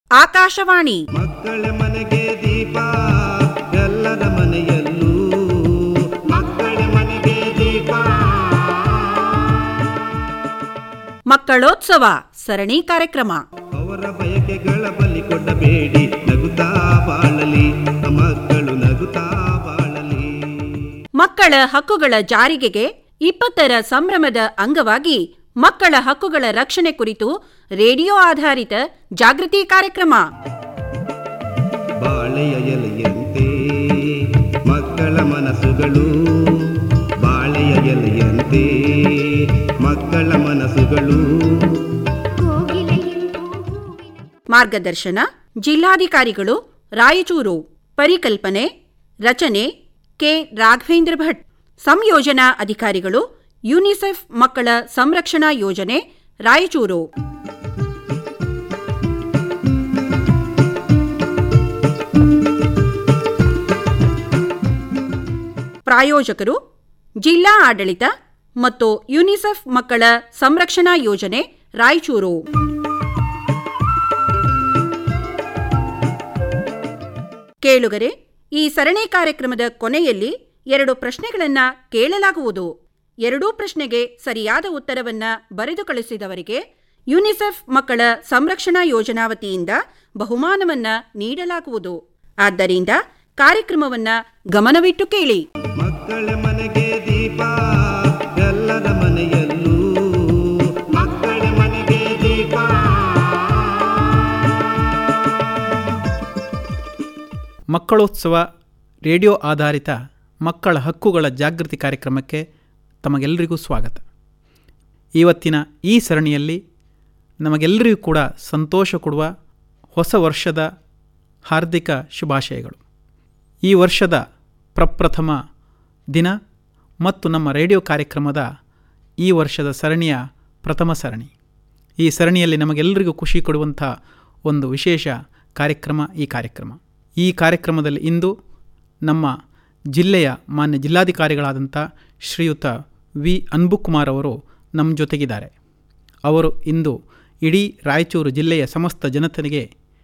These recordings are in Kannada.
ಆಕಾಶವಾಣಿ ಮಕ್ಕಳ ಮನೆಗೆ ದೀಪ ಎಲ್ಲರ ಮನೆಯಲ್ಲೂ ಮಕ್ಕಳ ಮನೆಗೆ ದೀಪ ಮಕ್ಕಳೋತ್ಸವ ಸರಣಿ ಕಾರ್ಯಕ್ರಮ ಅವರ ಬಯಕೆಗಳ ಬಲಿ ಕೊಡಬೇಡಿ ನಗುತ್ತಾ ಬಾಳಲಿ ಮಕ್ಕಳು ನಗುತ್ತಾ ಬಾಳಲಿ ಮಕ್ಕಳ ಹಕ್ಕುಗಳ ಜಾರಿಗೆಗೆ ಇಪ್ಪತ್ತರ ಸಂಭ್ರಮದ ಅಂಗವಾಗಿ ಮಕ್ಕಳ ಹಕ್ಕುಗಳ ರಕ್ಷಣೆ ಕುರಿತು ರೇಡಿಯೋ ಆಧಾರಿತ ಜಾಗೃತಿ ಕಾರ್ಯಕ್ರಮ ಬಾಳೆಯ ಎಲೆಯಂತೆ ಮಕ್ಕಳ ಮನಸ್ಸುಗಳು ಬಾಳೆಯ ಎಲೆಯಂತೆ ಮಕ್ಕಳ ಮನಸ್ಸುಗಳು ಮಾರ್ಗದರ್ಶನ ಜಿಲ್ಲಾಧಿಕಾರಿಗಳು ರಾಯಚೂರು ಪರಿಕಲ್ಪನೆ ರಚನೆ ಕೆ ರಾಘವೇಂದ್ರ ಭಟ್ ಸಂಯೋಜನಾ ಅಧಿಕಾರಿಗಳು ಯುನಿಸೆಫ್ ಮಕ್ಕಳ ಸಂರಕ್ಷಣಾ ಯೋಜನೆ ರಾಯಚೂರು ಪ್ರಾಯೋಜಕರು ಜಿಲ್ಲಾ ಆಡಳಿತ ಮತ್ತು ಯುನಿಸೆಫ್ ಮಕ್ಕಳ ಸಂರಕ್ಷಣಾ ಯೋಜನೆ ರಾಯಚೂರು ಕೇಳುಗರೆ ಈ ಸರಣಿ ಕಾರ್ಯಕ್ರಮದ ಕೊನೆಯಲ್ಲಿ ಎರಡು ಪ್ರಶ್ನೆಗಳನ್ನ ಕೇಳಲಾಗುವುದು ಎರಡೂ ಪ್ರಶ್ನೆಗೆ ಸರಿಯಾದ ಉತ್ತರವನ್ನ ಬರೆದು ಕಳಿಸಿದವರಿಗೆ ಯುನಿಸೆಫ್ ಮಕ್ಕಳ ಸಂರಕ್ಷಣಾ ಯೋಜನಾ ವತಿಯಿಂದ ಬಹುಮಾನವನ್ನ ನೀಡಲಾಗುವುದು ಆದ್ದರಿಂದ ಕಾರ್ಯಕ್ರಮವನ್ನ ಗಮನವಿಟ್ಟು ಕೇಳಿ ಮಕ್ಕಳ ಮನೆಗೆ ದೀಪ ಎಲ್ಲರ ಮನೆಯಲ್ಲೂ ಮಕ್ಕಳ ಮನೆಗೆ ದೀಪ ಮಕ್ಕಳೋತ್ಸವ ರೇಡಿಯೋ ಆಧಾರಿತ ಮಕ್ಕಳ ಹಕ್ಕುಗಳ ಜಾಗೃತಿ ಕಾರ್ಯಕ್ರಮಕ್ಕೆ ತಮಗೆಲ್ಲರಿಗೂ ಸ್ವಾಗತ ಇವತ್ತಿನ ಈ ಸರಣಿಯಲ್ಲಿ ನಮಗೆಲ್ಲರಿಗೂ ಕೂಡ ಸಂತೋಷ ಕೊಡುವ ಹೊಸ ವರ್ಷದ ಹಾರ್ದಿಕ ಶುಭಾಶಯಗಳು ಈ ವರ್ಷದ ಪ್ರಪ್ರಥಮ ದಿನ ಮತ್ತು ನಮ್ಮ ರೇಡಿಯೋ ಕಾರ್ಯಕ್ರಮದ ಈ ವರ್ಷದ ಸರಣಿಯ ಪ್ರಥಮ ಸರಣಿ ಈ ಸರಣಿಯಲ್ಲಿ ನಮಗೆಲ್ಲರಿಗೂ ಖುಷಿ ಕೊಡುವಂಥ ಒಂದು ವಿಶೇಷ ಕಾರ್ಯಕ್ರಮ ಈ ಕಾರ್ಯಕ್ರಮ ಈ ಕಾರ್ಯಕ್ರಮದಲ್ಲಿ ಇಂದು ನಮ್ಮ ಜಿಲ್ಲೆಯ ಮಾನ್ಯ ಜಿಲ್ಲಾಧಿಕಾರಿಗಳಾದಂಥ ಶ್ರೀಯುತ ವಿ ಅನ್ಬುಕುಮಾರ್ ಅವರು ನಮ್ಮ ಜೊತೆಗಿದ್ದಾರೆ ಅವರು ಇಂದು ಇಡೀ ರಾಯಚೂರು ಜಿಲ್ಲೆಯ ಸಮಸ್ತ ಜನತೆಗೆ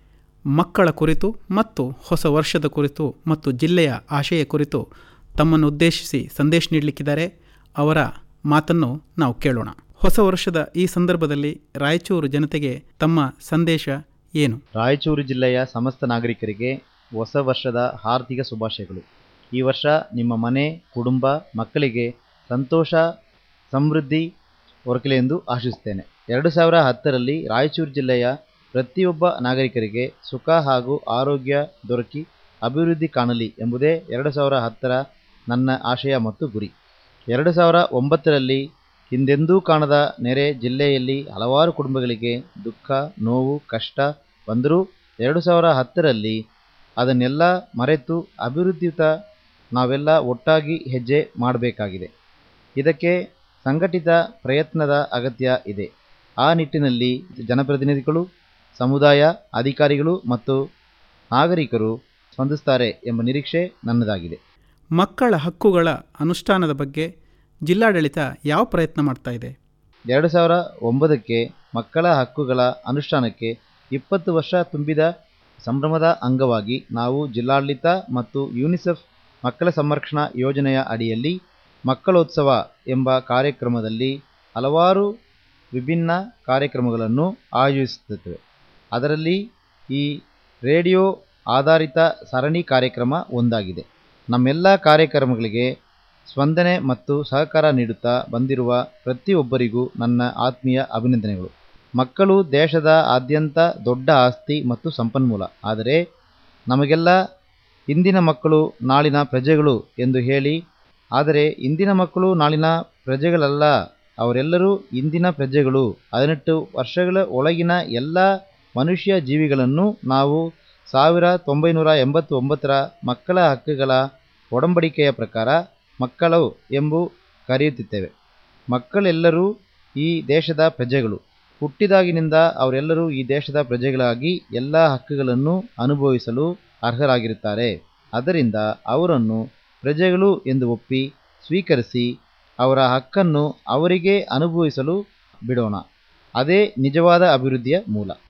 ಮಕ್ಕಳ ಕುರಿತು ಮತ್ತು ಹೊಸ ವರ್ಷದ ಕುರಿತು ಮತ್ತು ಜಿಲ್ಲೆಯ ಆಶಯ ಕುರಿತು ತಮ್ಮನ್ನು ಉದ್ದೇಶಿಸಿ ಸಂದೇಶ ನೀಡಲಿಕ್ಕಿದ್ದಾರೆ ಅವರ ಮಾತನ್ನು ನಾವು ಕೇಳೋಣ ಹೊಸ ವರ್ಷದ ಈ ಸಂದರ್ಭದಲ್ಲಿ ರಾಯಚೂರು ಜನತೆಗೆ ತಮ್ಮ ಸಂದೇಶ ಏನು ರಾಯಚೂರು ಜಿಲ್ಲೆಯ ಸಮಸ್ತ ನಾಗರಿಕರಿಗೆ ಹೊಸ ವರ್ಷದ ಹಾರ್ದಿಕ ಶುಭಾಶಯಗಳು ಈ ವರ್ಷ ನಿಮ್ಮ ಮನೆ ಕುಟುಂಬ ಮಕ್ಕಳಿಗೆ ಸಂತೋಷ ಸಮೃದ್ಧಿ ಹೊರಕಲಿ ಎಂದು ಆಶಿಸುತ್ತೇನೆ ಎರಡು ಸಾವಿರ ಹತ್ತರಲ್ಲಿ ರಾಯಚೂರು ಜಿಲ್ಲೆಯ ಪ್ರತಿಯೊಬ್ಬ ನಾಗರಿಕರಿಗೆ ಸುಖ ಹಾಗೂ ಆರೋಗ್ಯ ದೊರಕಿ ಅಭಿವೃದ್ಧಿ ಕಾಣಲಿ ಎಂಬುದೇ ಎರಡು ಸಾವಿರ ಹತ್ತರ ನನ್ನ ಆಶಯ ಮತ್ತು ಗುರಿ ಎರಡು ಸಾವಿರ ಒಂಬತ್ತರಲ್ಲಿ ಹಿಂದೆಂದೂ ಕಾಣದ ನೆರೆ ಜಿಲ್ಲೆಯಲ್ಲಿ ಹಲವಾರು ಕುಟುಂಬಗಳಿಗೆ ದುಃಖ ನೋವು ಕಷ್ಟ ಬಂದರೂ ಎರಡು ಸಾವಿರ ಹತ್ತರಲ್ಲಿ ಅದನ್ನೆಲ್ಲ ಮರೆತು ಅಭಿವೃದ್ಧಿಯುತ ನಾವೆಲ್ಲ ಒಟ್ಟಾಗಿ ಹೆಜ್ಜೆ ಮಾಡಬೇಕಾಗಿದೆ ಇದಕ್ಕೆ ಸಂಘಟಿತ ಪ್ರಯತ್ನದ ಅಗತ್ಯ ಇದೆ ಆ ನಿಟ್ಟಿನಲ್ಲಿ ಜನಪ್ರತಿನಿಧಿಗಳು ಸಮುದಾಯ ಅಧಿಕಾರಿಗಳು ಮತ್ತು ನಾಗರಿಕರು ಸ್ಪಂದಿಸ್ತಾರೆ ಎಂಬ ನಿರೀಕ್ಷೆ ನನ್ನದಾಗಿದೆ ಮಕ್ಕಳ ಹಕ್ಕುಗಳ ಅನುಷ್ಠಾನದ ಬಗ್ಗೆ ಜಿಲ್ಲಾಡಳಿತ ಯಾವ ಪ್ರಯತ್ನ ಮಾಡ್ತಾ ಇದೆ ಎರಡು ಸಾವಿರ ಒಂಬತ್ತಕ್ಕೆ ಮಕ್ಕಳ ಹಕ್ಕುಗಳ ಅನುಷ್ಠಾನಕ್ಕೆ ಇಪ್ಪತ್ತು ವರ್ಷ ತುಂಬಿದ ಸಂಭ್ರಮದ ಅಂಗವಾಗಿ ನಾವು ಜಿಲ್ಲಾಡಳಿತ ಮತ್ತು ಯುನಿಸೆಫ್ ಮಕ್ಕಳ ಸಂರಕ್ಷಣಾ ಯೋಜನೆಯ ಅಡಿಯಲ್ಲಿ ಮಕ್ಕಳೋತ್ಸವ ಎಂಬ ಕಾರ್ಯಕ್ರಮದಲ್ಲಿ ಹಲವಾರು ವಿಭಿನ್ನ ಕಾರ್ಯಕ್ರಮಗಳನ್ನು ಆಯೋಜಿಸುತ್ತೇವೆ ಅದರಲ್ಲಿ ಈ ರೇಡಿಯೋ ಆಧಾರಿತ ಸರಣಿ ಕಾರ್ಯಕ್ರಮ ಒಂದಾಗಿದೆ ನಮ್ಮೆಲ್ಲ ಕಾರ್ಯಕ್ರಮಗಳಿಗೆ ಸ್ಪಂದನೆ ಮತ್ತು ಸಹಕಾರ ನೀಡುತ್ತಾ ಬಂದಿರುವ ಪ್ರತಿಯೊಬ್ಬರಿಗೂ ನನ್ನ ಆತ್ಮೀಯ ಅಭಿನಂದನೆಗಳು ಮಕ್ಕಳು ದೇಶದ ಆದ್ಯಂತ ದೊಡ್ಡ ಆಸ್ತಿ ಮತ್ತು ಸಂಪನ್ಮೂಲ ಆದರೆ ನಮಗೆಲ್ಲ ಇಂದಿನ ಮಕ್ಕಳು ನಾಳಿನ ಪ್ರಜೆಗಳು ಎಂದು ಹೇಳಿ ಆದರೆ ಇಂದಿನ ಮಕ್ಕಳು ನಾಳಿನ ಪ್ರಜೆಗಳಲ್ಲ ಅವರೆಲ್ಲರೂ ಇಂದಿನ ಪ್ರಜೆಗಳು ಹದಿನೆಂಟು ವರ್ಷಗಳ ಒಳಗಿನ ಎಲ್ಲ ಮನುಷ್ಯ ಜೀವಿಗಳನ್ನು ನಾವು ಸಾವಿರ ಒಂಬೈನೂರ ಎಂಬತ್ತು ಒಂಬತ್ತರ ಮಕ್ಕಳ ಹಕ್ಕುಗಳ ಒಡಂಬಡಿಕೆಯ ಪ್ರಕಾರ ಮಕ್ಕಳು ಎಂಬು ಕರೆಯುತ್ತಿದ್ದೇವೆ ಮಕ್ಕಳೆಲ್ಲರೂ ಈ ದೇಶದ ಪ್ರಜೆಗಳು ಹುಟ್ಟಿದಾಗಿನಿಂದ ಅವರೆಲ್ಲರೂ ಈ ದೇಶದ ಪ್ರಜೆಗಳಾಗಿ ಎಲ್ಲ ಹಕ್ಕುಗಳನ್ನು ಅನುಭವಿಸಲು ಅರ್ಹರಾಗಿರುತ್ತಾರೆ ಆದ್ದರಿಂದ ಅವರನ್ನು ಪ್ರಜೆಗಳು ಎಂದು ಒಪ್ಪಿ ಸ್ವೀಕರಿಸಿ ಅವರ ಹಕ್ಕನ್ನು ಅವರಿಗೆ ಅನುಭವಿಸಲು ಬಿಡೋಣ ಅದೇ ನಿಜವಾದ ಅಭಿವೃದ್ಧಿಯ ಮೂಲ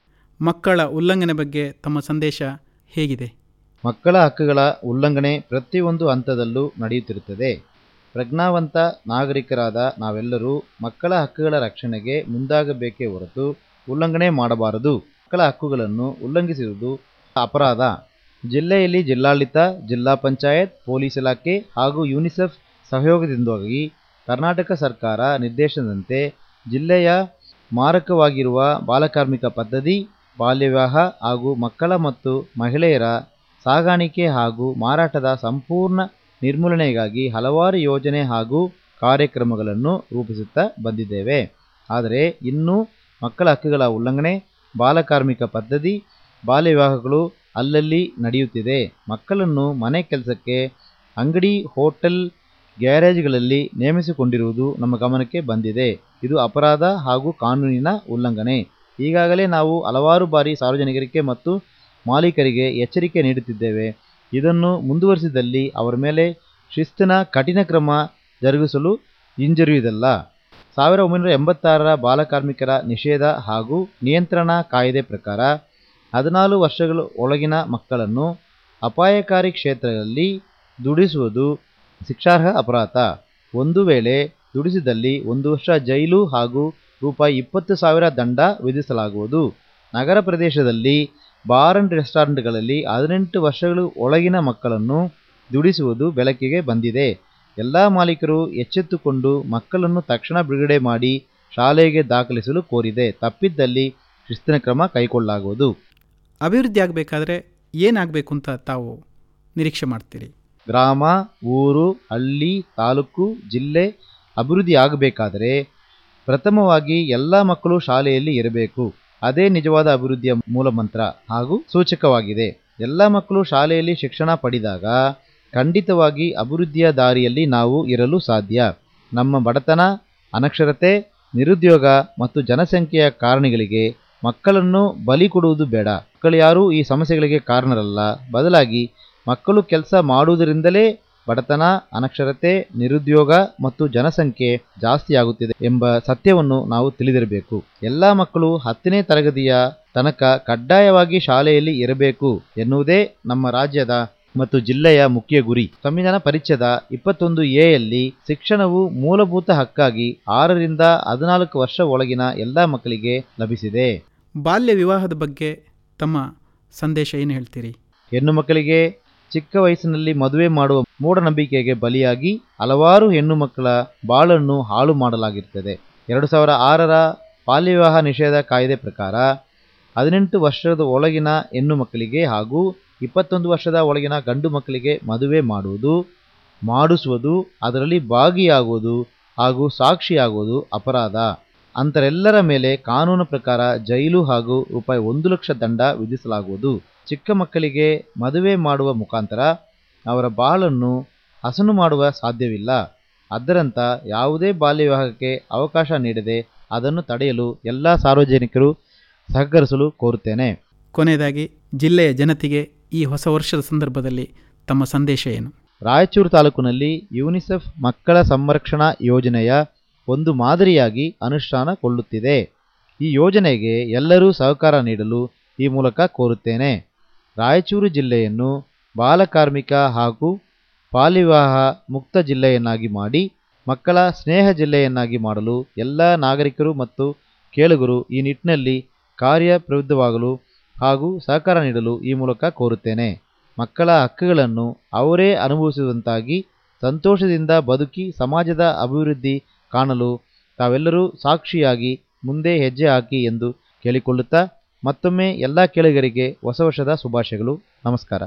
ಮಕ್ಕಳ ಉಲ್ಲಂಘನೆ ಬಗ್ಗೆ ತಮ್ಮ ಸಂದೇಶ ಹೇಗಿದೆ ಮಕ್ಕಳ ಹಕ್ಕುಗಳ ಉಲ್ಲಂಘನೆ ಪ್ರತಿಯೊಂದು ಹಂತದಲ್ಲೂ ನಡೆಯುತ್ತಿರುತ್ತದೆ ಪ್ರಜ್ಞಾವಂತ ನಾಗರಿಕರಾದ ನಾವೆಲ್ಲರೂ ಮಕ್ಕಳ ಹಕ್ಕುಗಳ ರಕ್ಷಣೆಗೆ ಮುಂದಾಗಬೇಕೇ ಹೊರತು ಉಲ್ಲಂಘನೆ ಮಾಡಬಾರದು ಮಕ್ಕಳ ಹಕ್ಕುಗಳನ್ನು ಉಲ್ಲಂಘಿಸಿರುವುದು ಅಪರಾಧ ಜಿಲ್ಲೆಯಲ್ಲಿ ಜಿಲ್ಲಾಡಳಿತ ಜಿಲ್ಲಾ ಪಂಚಾಯತ್ ಪೊಲೀಸ್ ಇಲಾಖೆ ಹಾಗೂ ಯುನಿಸೆಫ್ ಸಹಯೋಗದಿಂದಾಗಿ ಕರ್ನಾಟಕ ಸರ್ಕಾರ ನಿರ್ದೇಶನದಂತೆ ಜಿಲ್ಲೆಯ ಮಾರಕವಾಗಿರುವ ಬಾಲಕಾರ್ಮಿಕ ಪದ್ಧತಿ ಬಾಲ್ಯವಿವಾಹ ಹಾಗೂ ಮಕ್ಕಳ ಮತ್ತು ಮಹಿಳೆಯರ ಸಾಗಾಣಿಕೆ ಹಾಗೂ ಮಾರಾಟದ ಸಂಪೂರ್ಣ ನಿರ್ಮೂಲನೆಗಾಗಿ ಹಲವಾರು ಯೋಜನೆ ಹಾಗೂ ಕಾರ್ಯಕ್ರಮಗಳನ್ನು ರೂಪಿಸುತ್ತಾ ಬಂದಿದ್ದೇವೆ ಆದರೆ ಇನ್ನೂ ಮಕ್ಕಳ ಹಕ್ಕುಗಳ ಉಲ್ಲಂಘನೆ ಬಾಲಕಾರ್ಮಿಕ ಪದ್ಧತಿ ಬಾಲ್ಯ ವಿವಾಹಗಳು ಅಲ್ಲಲ್ಲಿ ನಡೆಯುತ್ತಿದೆ ಮಕ್ಕಳನ್ನು ಮನೆ ಕೆಲಸಕ್ಕೆ ಅಂಗಡಿ ಹೋಟೆಲ್ ಗ್ಯಾರೇಜ್ಗಳಲ್ಲಿ ನೇಮಿಸಿಕೊಂಡಿರುವುದು ನಮ್ಮ ಗಮನಕ್ಕೆ ಬಂದಿದೆ ಇದು ಅಪರಾಧ ಹಾಗೂ ಕಾನೂನಿನ ಉಲ್ಲಂಘನೆ ಈಗಾಗಲೇ ನಾವು ಹಲವಾರು ಬಾರಿ ಸಾರ್ವಜನಿಕರಿಗೆ ಮತ್ತು ಮಾಲೀಕರಿಗೆ ಎಚ್ಚರಿಕೆ ನೀಡುತ್ತಿದ್ದೇವೆ ಇದನ್ನು ಮುಂದುವರಿಸಿದಲ್ಲಿ ಅವರ ಮೇಲೆ ಶಿಸ್ತಿನ ಕಠಿಣ ಕ್ರಮ ಜರುಗಿಸಲು ಹಿಂಜರಿಯುವುದಿಲ್ಲ ಸಾವಿರ ಒಂಬೈನೂರ ಎಂಬತ್ತಾರರ ಬಾಲಕಾರ್ಮಿಕರ ನಿಷೇಧ ಹಾಗೂ ನಿಯಂತ್ರಣ ಕಾಯ್ದೆ ಪ್ರಕಾರ ಹದಿನಾಲು ವರ್ಷಗಳ ಒಳಗಿನ ಮಕ್ಕಳನ್ನು ಅಪಾಯಕಾರಿ ಕ್ಷೇತ್ರಗಳಲ್ಲಿ ದುಡಿಸುವುದು ಶಿಕ್ಷಾರ್ಹ ಅಪರಾಧ ಒಂದು ವೇಳೆ ದುಡಿಸಿದಲ್ಲಿ ಒಂದು ವರ್ಷ ಜೈಲು ಹಾಗೂ ರೂಪಾಯಿ ಇಪ್ಪತ್ತು ಸಾವಿರ ದಂಡ ವಿಧಿಸಲಾಗುವುದು ನಗರ ಪ್ರದೇಶದಲ್ಲಿ ಬಾರ್ ಅಂಡ್ ರೆಸ್ಟಾರೆಂಟ್ಗಳಲ್ಲಿ ಹದಿನೆಂಟು ವರ್ಷಗಳು ಒಳಗಿನ ಮಕ್ಕಳನ್ನು ದುಡಿಸುವುದು ಬೆಳಕಿಗೆ ಬಂದಿದೆ ಎಲ್ಲ ಮಾಲೀಕರು ಎಚ್ಚೆತ್ತುಕೊಂಡು ಮಕ್ಕಳನ್ನು ತಕ್ಷಣ ಬಿಡುಗಡೆ ಮಾಡಿ ಶಾಲೆಗೆ ದಾಖಲಿಸಲು ಕೋರಿದೆ ತಪ್ಪಿದ್ದಲ್ಲಿ ಶಿಸ್ತಿನ ಕ್ರಮ ಕೈಗೊಳ್ಳಲಾಗುವುದು ಅಭಿವೃದ್ಧಿ ಆಗಬೇಕಾದ್ರೆ ಏನಾಗಬೇಕು ಅಂತ ತಾವು ನಿರೀಕ್ಷೆ ಮಾಡ್ತೀರಿ ಗ್ರಾಮ ಊರು ಹಳ್ಳಿ ತಾಲೂಕು ಜಿಲ್ಲೆ ಅಭಿವೃದ್ಧಿ ಆಗಬೇಕಾದರೆ ಪ್ರಥಮವಾಗಿ ಎಲ್ಲ ಮಕ್ಕಳು ಶಾಲೆಯಲ್ಲಿ ಇರಬೇಕು ಅದೇ ನಿಜವಾದ ಅಭಿವೃದ್ಧಿಯ ಮೂಲಮಂತ್ರ ಹಾಗೂ ಸೂಚಕವಾಗಿದೆ ಎಲ್ಲ ಮಕ್ಕಳು ಶಾಲೆಯಲ್ಲಿ ಶಿಕ್ಷಣ ಪಡೆದಾಗ ಖಂಡಿತವಾಗಿ ಅಭಿವೃದ್ಧಿಯ ದಾರಿಯಲ್ಲಿ ನಾವು ಇರಲು ಸಾಧ್ಯ ನಮ್ಮ ಬಡತನ ಅನಕ್ಷರತೆ ನಿರುದ್ಯೋಗ ಮತ್ತು ಜನಸಂಖ್ಯೆಯ ಕಾರಣಗಳಿಗೆ ಮಕ್ಕಳನ್ನು ಬಲಿ ಕೊಡುವುದು ಬೇಡ ಮಕ್ಕಳು ಯಾರೂ ಈ ಸಮಸ್ಯೆಗಳಿಗೆ ಕಾರಣರಲ್ಲ ಬದಲಾಗಿ ಮಕ್ಕಳು ಕೆಲಸ ಮಾಡುವುದರಿಂದಲೇ ಬಡತನ ಅನಕ್ಷರತೆ ನಿರುದ್ಯೋಗ ಮತ್ತು ಜನಸಂಖ್ಯೆ ಜಾಸ್ತಿಯಾಗುತ್ತಿದೆ ಎಂಬ ಸತ್ಯವನ್ನು ನಾವು ತಿಳಿದಿರಬೇಕು ಎಲ್ಲ ಮಕ್ಕಳು ಹತ್ತನೇ ತರಗತಿಯ ತನಕ ಕಡ್ಡಾಯವಾಗಿ ಶಾಲೆಯಲ್ಲಿ ಇರಬೇಕು ಎನ್ನುವುದೇ ನಮ್ಮ ರಾಜ್ಯದ ಮತ್ತು ಜಿಲ್ಲೆಯ ಮುಖ್ಯ ಗುರಿ ಸಂವಿಧಾನ ಪರಿಚ್ಛೇದ ಇಪ್ಪತ್ತೊಂದು ಎಯಲ್ಲಿ ಶಿಕ್ಷಣವು ಮೂಲಭೂತ ಹಕ್ಕಾಗಿ ಆರರಿಂದ ಹದಿನಾಲ್ಕು ವರ್ಷ ಒಳಗಿನ ಎಲ್ಲ ಮಕ್ಕಳಿಗೆ ಲಭಿಸಿದೆ ಬಾಲ್ಯ ವಿವಾಹದ ಬಗ್ಗೆ ತಮ್ಮ ಸಂದೇಶ ಏನು ಹೇಳ್ತೀರಿ ಹೆಣ್ಣು ಮಕ್ಕಳಿಗೆ ಚಿಕ್ಕ ವಯಸ್ಸಿನಲ್ಲಿ ಮದುವೆ ಮಾಡುವ ಮೂಢನಂಬಿಕೆಗೆ ಬಲಿಯಾಗಿ ಹಲವಾರು ಹೆಣ್ಣು ಮಕ್ಕಳ ಬಾಳನ್ನು ಹಾಳು ಮಾಡಲಾಗಿರುತ್ತದೆ ಎರಡು ಸಾವಿರ ಆರರ ಬಾಲ್ಯ ವಿವಾಹ ನಿಷೇಧ ಕಾಯ್ದೆ ಪ್ರಕಾರ ಹದಿನೆಂಟು ವರ್ಷದ ಒಳಗಿನ ಹೆಣ್ಣು ಮಕ್ಕಳಿಗೆ ಹಾಗೂ ಇಪ್ಪತ್ತೊಂದು ವರ್ಷದ ಒಳಗಿನ ಗಂಡು ಮಕ್ಕಳಿಗೆ ಮದುವೆ ಮಾಡುವುದು ಮಾಡಿಸುವುದು ಅದರಲ್ಲಿ ಭಾಗಿಯಾಗುವುದು ಹಾಗೂ ಸಾಕ್ಷಿಯಾಗುವುದು ಅಪರಾಧ ಅಂತರೆಲ್ಲರ ಮೇಲೆ ಕಾನೂನು ಪ್ರಕಾರ ಜೈಲು ಹಾಗೂ ರೂಪಾಯಿ ಒಂದು ಲಕ್ಷ ದಂಡ ವಿಧಿಸಲಾಗುವುದು ಚಿಕ್ಕ ಮಕ್ಕಳಿಗೆ ಮದುವೆ ಮಾಡುವ ಮುಖಾಂತರ ಅವರ ಬಾಳನ್ನು ಹಸನು ಮಾಡುವ ಸಾಧ್ಯವಿಲ್ಲ ಅದರಂಥ ಯಾವುದೇ ಬಾಲ್ಯ ವಿವಾಹಕ್ಕೆ ಅವಕಾಶ ನೀಡದೆ ಅದನ್ನು ತಡೆಯಲು ಎಲ್ಲ ಸಾರ್ವಜನಿಕರು ಸಹಕರಿಸಲು ಕೋರುತ್ತೇನೆ ಕೊನೆಯದಾಗಿ ಜಿಲ್ಲೆಯ ಜನತೆಗೆ ಈ ಹೊಸ ವರ್ಷದ ಸಂದರ್ಭದಲ್ಲಿ ತಮ್ಮ ಸಂದೇಶ ಏನು ರಾಯಚೂರು ತಾಲೂಕಿನಲ್ಲಿ ಯುನಿಸೆಫ್ ಮಕ್ಕಳ ಸಂರಕ್ಷಣಾ ಯೋಜನೆಯ ಒಂದು ಮಾದರಿಯಾಗಿ ಅನುಷ್ಠಾನಗೊಳ್ಳುತ್ತಿದೆ ಈ ಯೋಜನೆಗೆ ಎಲ್ಲರೂ ಸಹಕಾರ ನೀಡಲು ಈ ಮೂಲಕ ಕೋರುತ್ತೇನೆ ರಾಯಚೂರು ಜಿಲ್ಲೆಯನ್ನು ಬಾಲಕಾರ್ಮಿಕ ಹಾಗೂ ಬಾಲ್ಯವಿವಾಹ ಮುಕ್ತ ಜಿಲ್ಲೆಯನ್ನಾಗಿ ಮಾಡಿ ಮಕ್ಕಳ ಸ್ನೇಹ ಜಿಲ್ಲೆಯನ್ನಾಗಿ ಮಾಡಲು ಎಲ್ಲ ನಾಗರಿಕರು ಮತ್ತು ಕೇಳುಗರು ಈ ನಿಟ್ಟಿನಲ್ಲಿ ಕಾರ್ಯಪ್ರವೃತ್ತವಾಗಲು ಹಾಗೂ ಸಹಕಾರ ನೀಡಲು ಈ ಮೂಲಕ ಕೋರುತ್ತೇನೆ ಮಕ್ಕಳ ಹಕ್ಕುಗಳನ್ನು ಅವರೇ ಅನುಭವಿಸುವಂತಾಗಿ ಸಂತೋಷದಿಂದ ಬದುಕಿ ಸಮಾಜದ ಅಭಿವೃದ್ಧಿ ಕಾಣಲು ತಾವೆಲ್ಲರೂ ಸಾಕ್ಷಿಯಾಗಿ ಮುಂದೆ ಹೆಜ್ಜೆ ಹಾಕಿ ಎಂದು ಕೇಳಿಕೊಳ್ಳುತ್ತಾ ಮತ್ತೊಮ್ಮೆ ಎಲ್ಲ ಕೇಳುಗರಿಗೆ ಹೊಸ ವರ್ಷದ ಶುಭಾಶಯಗಳು ನಮಸ್ಕಾರ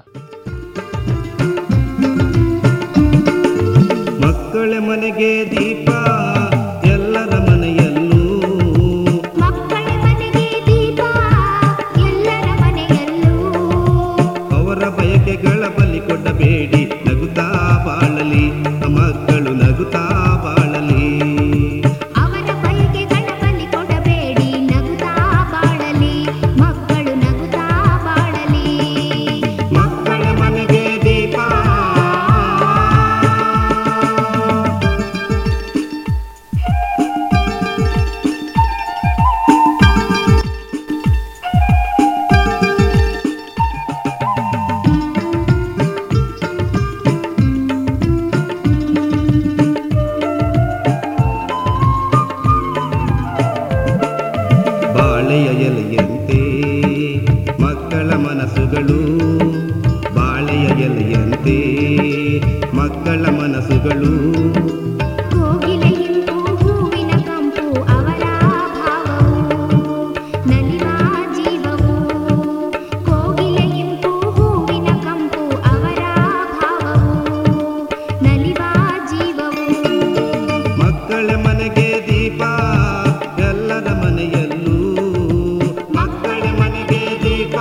ಮಕ್ಕಳ ಮನೆಗೆ ದೀಪ ಎಲ್ಲರ ಮನೆಯಲ್ಲೂ ಮಕ್ಕಳ ಮನೆಗೆ ದೀಪ ಎಲ್ಲರ ಮನೆಯಲ್ಲೂ ಅವರ ಬಯಕೆಗಳ ಬಲಿ ಕೊಡಬೇಡಿ ನಗುತ್ತಾ ಬಾಳಲಿ ಮಕ್ಕಳು ನಗುತ್ತಾ ಬಾಳಲಿ ಅವರ ಬಯಕೆಗಳ ಬಲಿ ಕೊಡಬೇಡಿ ನಗುತ್ತಾ ಬಾಳಲಿ ಮಕ್ಕಳು ನಗುತ್ತಾ ಬಾಳಲಿ ಮಕ್ಕಳ ಮನೆಗೆ ದೀಪ ಮನಸ್ಸುಗಳು ಬಾಳೆಯ ಎಲೆಯಂತೆ ಮಕ್ಕಳ ಮನಸ್ಸುಗಳು ಕೋಗಿಲೆಯಿಂದು ಹೂವಿನ ಕಂಪು ಅವರ ಭಾವವು ನಲಿವ ಜೀವವು ಕೋಗಿಲೆಯಿಂದು ಹೂವಿನ ಕಂಪು ಅವರ ಭಾವವು ನಲಿವ ಜೀವವು ಮಕ್ಕಳ ಮನೆಗೆ ದೀಪ ಎಲ್ಲರ ಮನೆಯಲ್ಲೂ ಮಕ್ಕಳ ಮನೆಗೆ ದೀಪ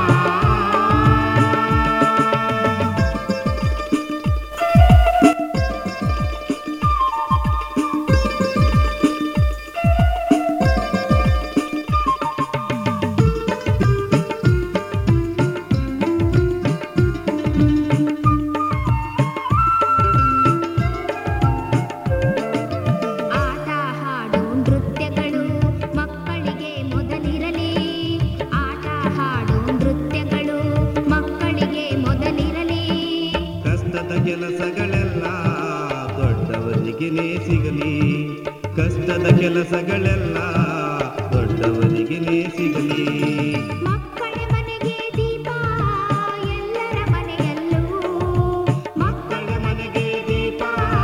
ಆಟ ಹಾಡು ನೃತ್ಯಗಳು ಮಕ್ಕಳಿಗೆ ಮೊದಲಿರಲಿ ಆಟ ಹಾಡು ನೃತ್ಯಗಳು ಮಕ್ಕಳಿಗೆ ಮೊದಲಿರಲಿ ಕಷ್ಟದ ಕೆಲಸಗಳೆಲ್ಲ ದೊಡ್ಡವರಿಗೆನೇ ಸಿಗಲಿ ಕಷ್ಟದ ಕೆಲಸಗಳೆಲ್ಲ ದೊಡ್ಡವರಿಗೆನೇ ಸಿಗಲಿ ಮಕ್ಕಳ ಮನೆಗೆ ದೀಪ ಎಲ್ಲರ ಮನೆಯಲ್ಲೂ ಮಕ್ಕಳ ಮನೆಗೆ ದೀಪ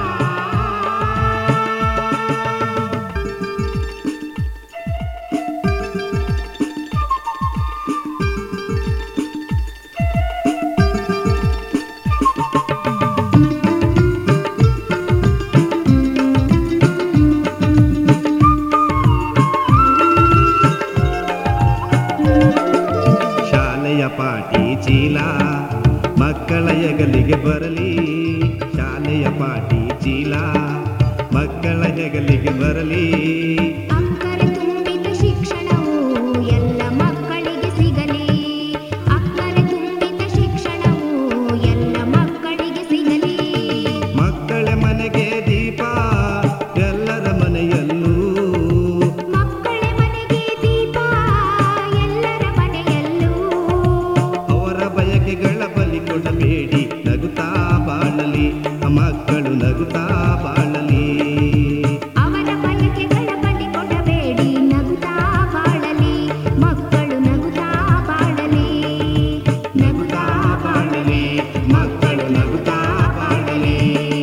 ಶಾಲೆಯ ಪಾಟಿ ಚೀಲ ಮಕ್ಕಳ ಹೆಗಲಿಗೆ ಬರಲಿ ಶಾಲೆಯ ಪಾಟಿ ಚೀಲ ಮಕ್ಕಳ ಹೆಗಲಿಗೆ ಬರಲಿ ಅಕ್ಕರೆ ತುಂಬಿದ ಶಿಕ್ಷಣವು ಎಲ್ಲ ಮಕ್ಕಳಿಗೆ ಸಿಗಲಿ ಅಕ್ಕರೆ ತುಂಬಿದ ಶಿಕ್ಷಣವು ಎಲ್ಲ ಮಕ್ಕಳಿಗೆ ಸಿಗಲಿ ಮಕ್ಕಳ ಮನೆಗೆ ದೀಪ ಎಲ್ಲರ ಮನೆಯಲ್ಲೂ ಮಕ್ಕಳ ಮನೆಗೆ ದೀಪ ಎಲ್ಲರ ಮನೆಯಲ್ಲೂ ಅವರ ಬಯಕೆಗಳ ಬಲಿ ಕೊಡಬೇಡಿ ನಗುತ್ತಾ ಬಾಳಲಿ ಮಕ್ಕಳು ನಗುತ್ತಾ ಬಾಳಲಿ ಅವರ ಬಯಕೆಗಳ ಬಲಿ ಕೊಡಬೇಡಿ ನಗುತ್ತಾ ಬಾಳಲಿ ಮಕ್ಕಳು ನಗುತ್ತಾ ಬಾಳಲಿ ನಗುತ್ತಾ ಬಾಳಲಿ ಮಕ್ಕಳು ನಗುತ್ತಾ ಬಾಳಲಿ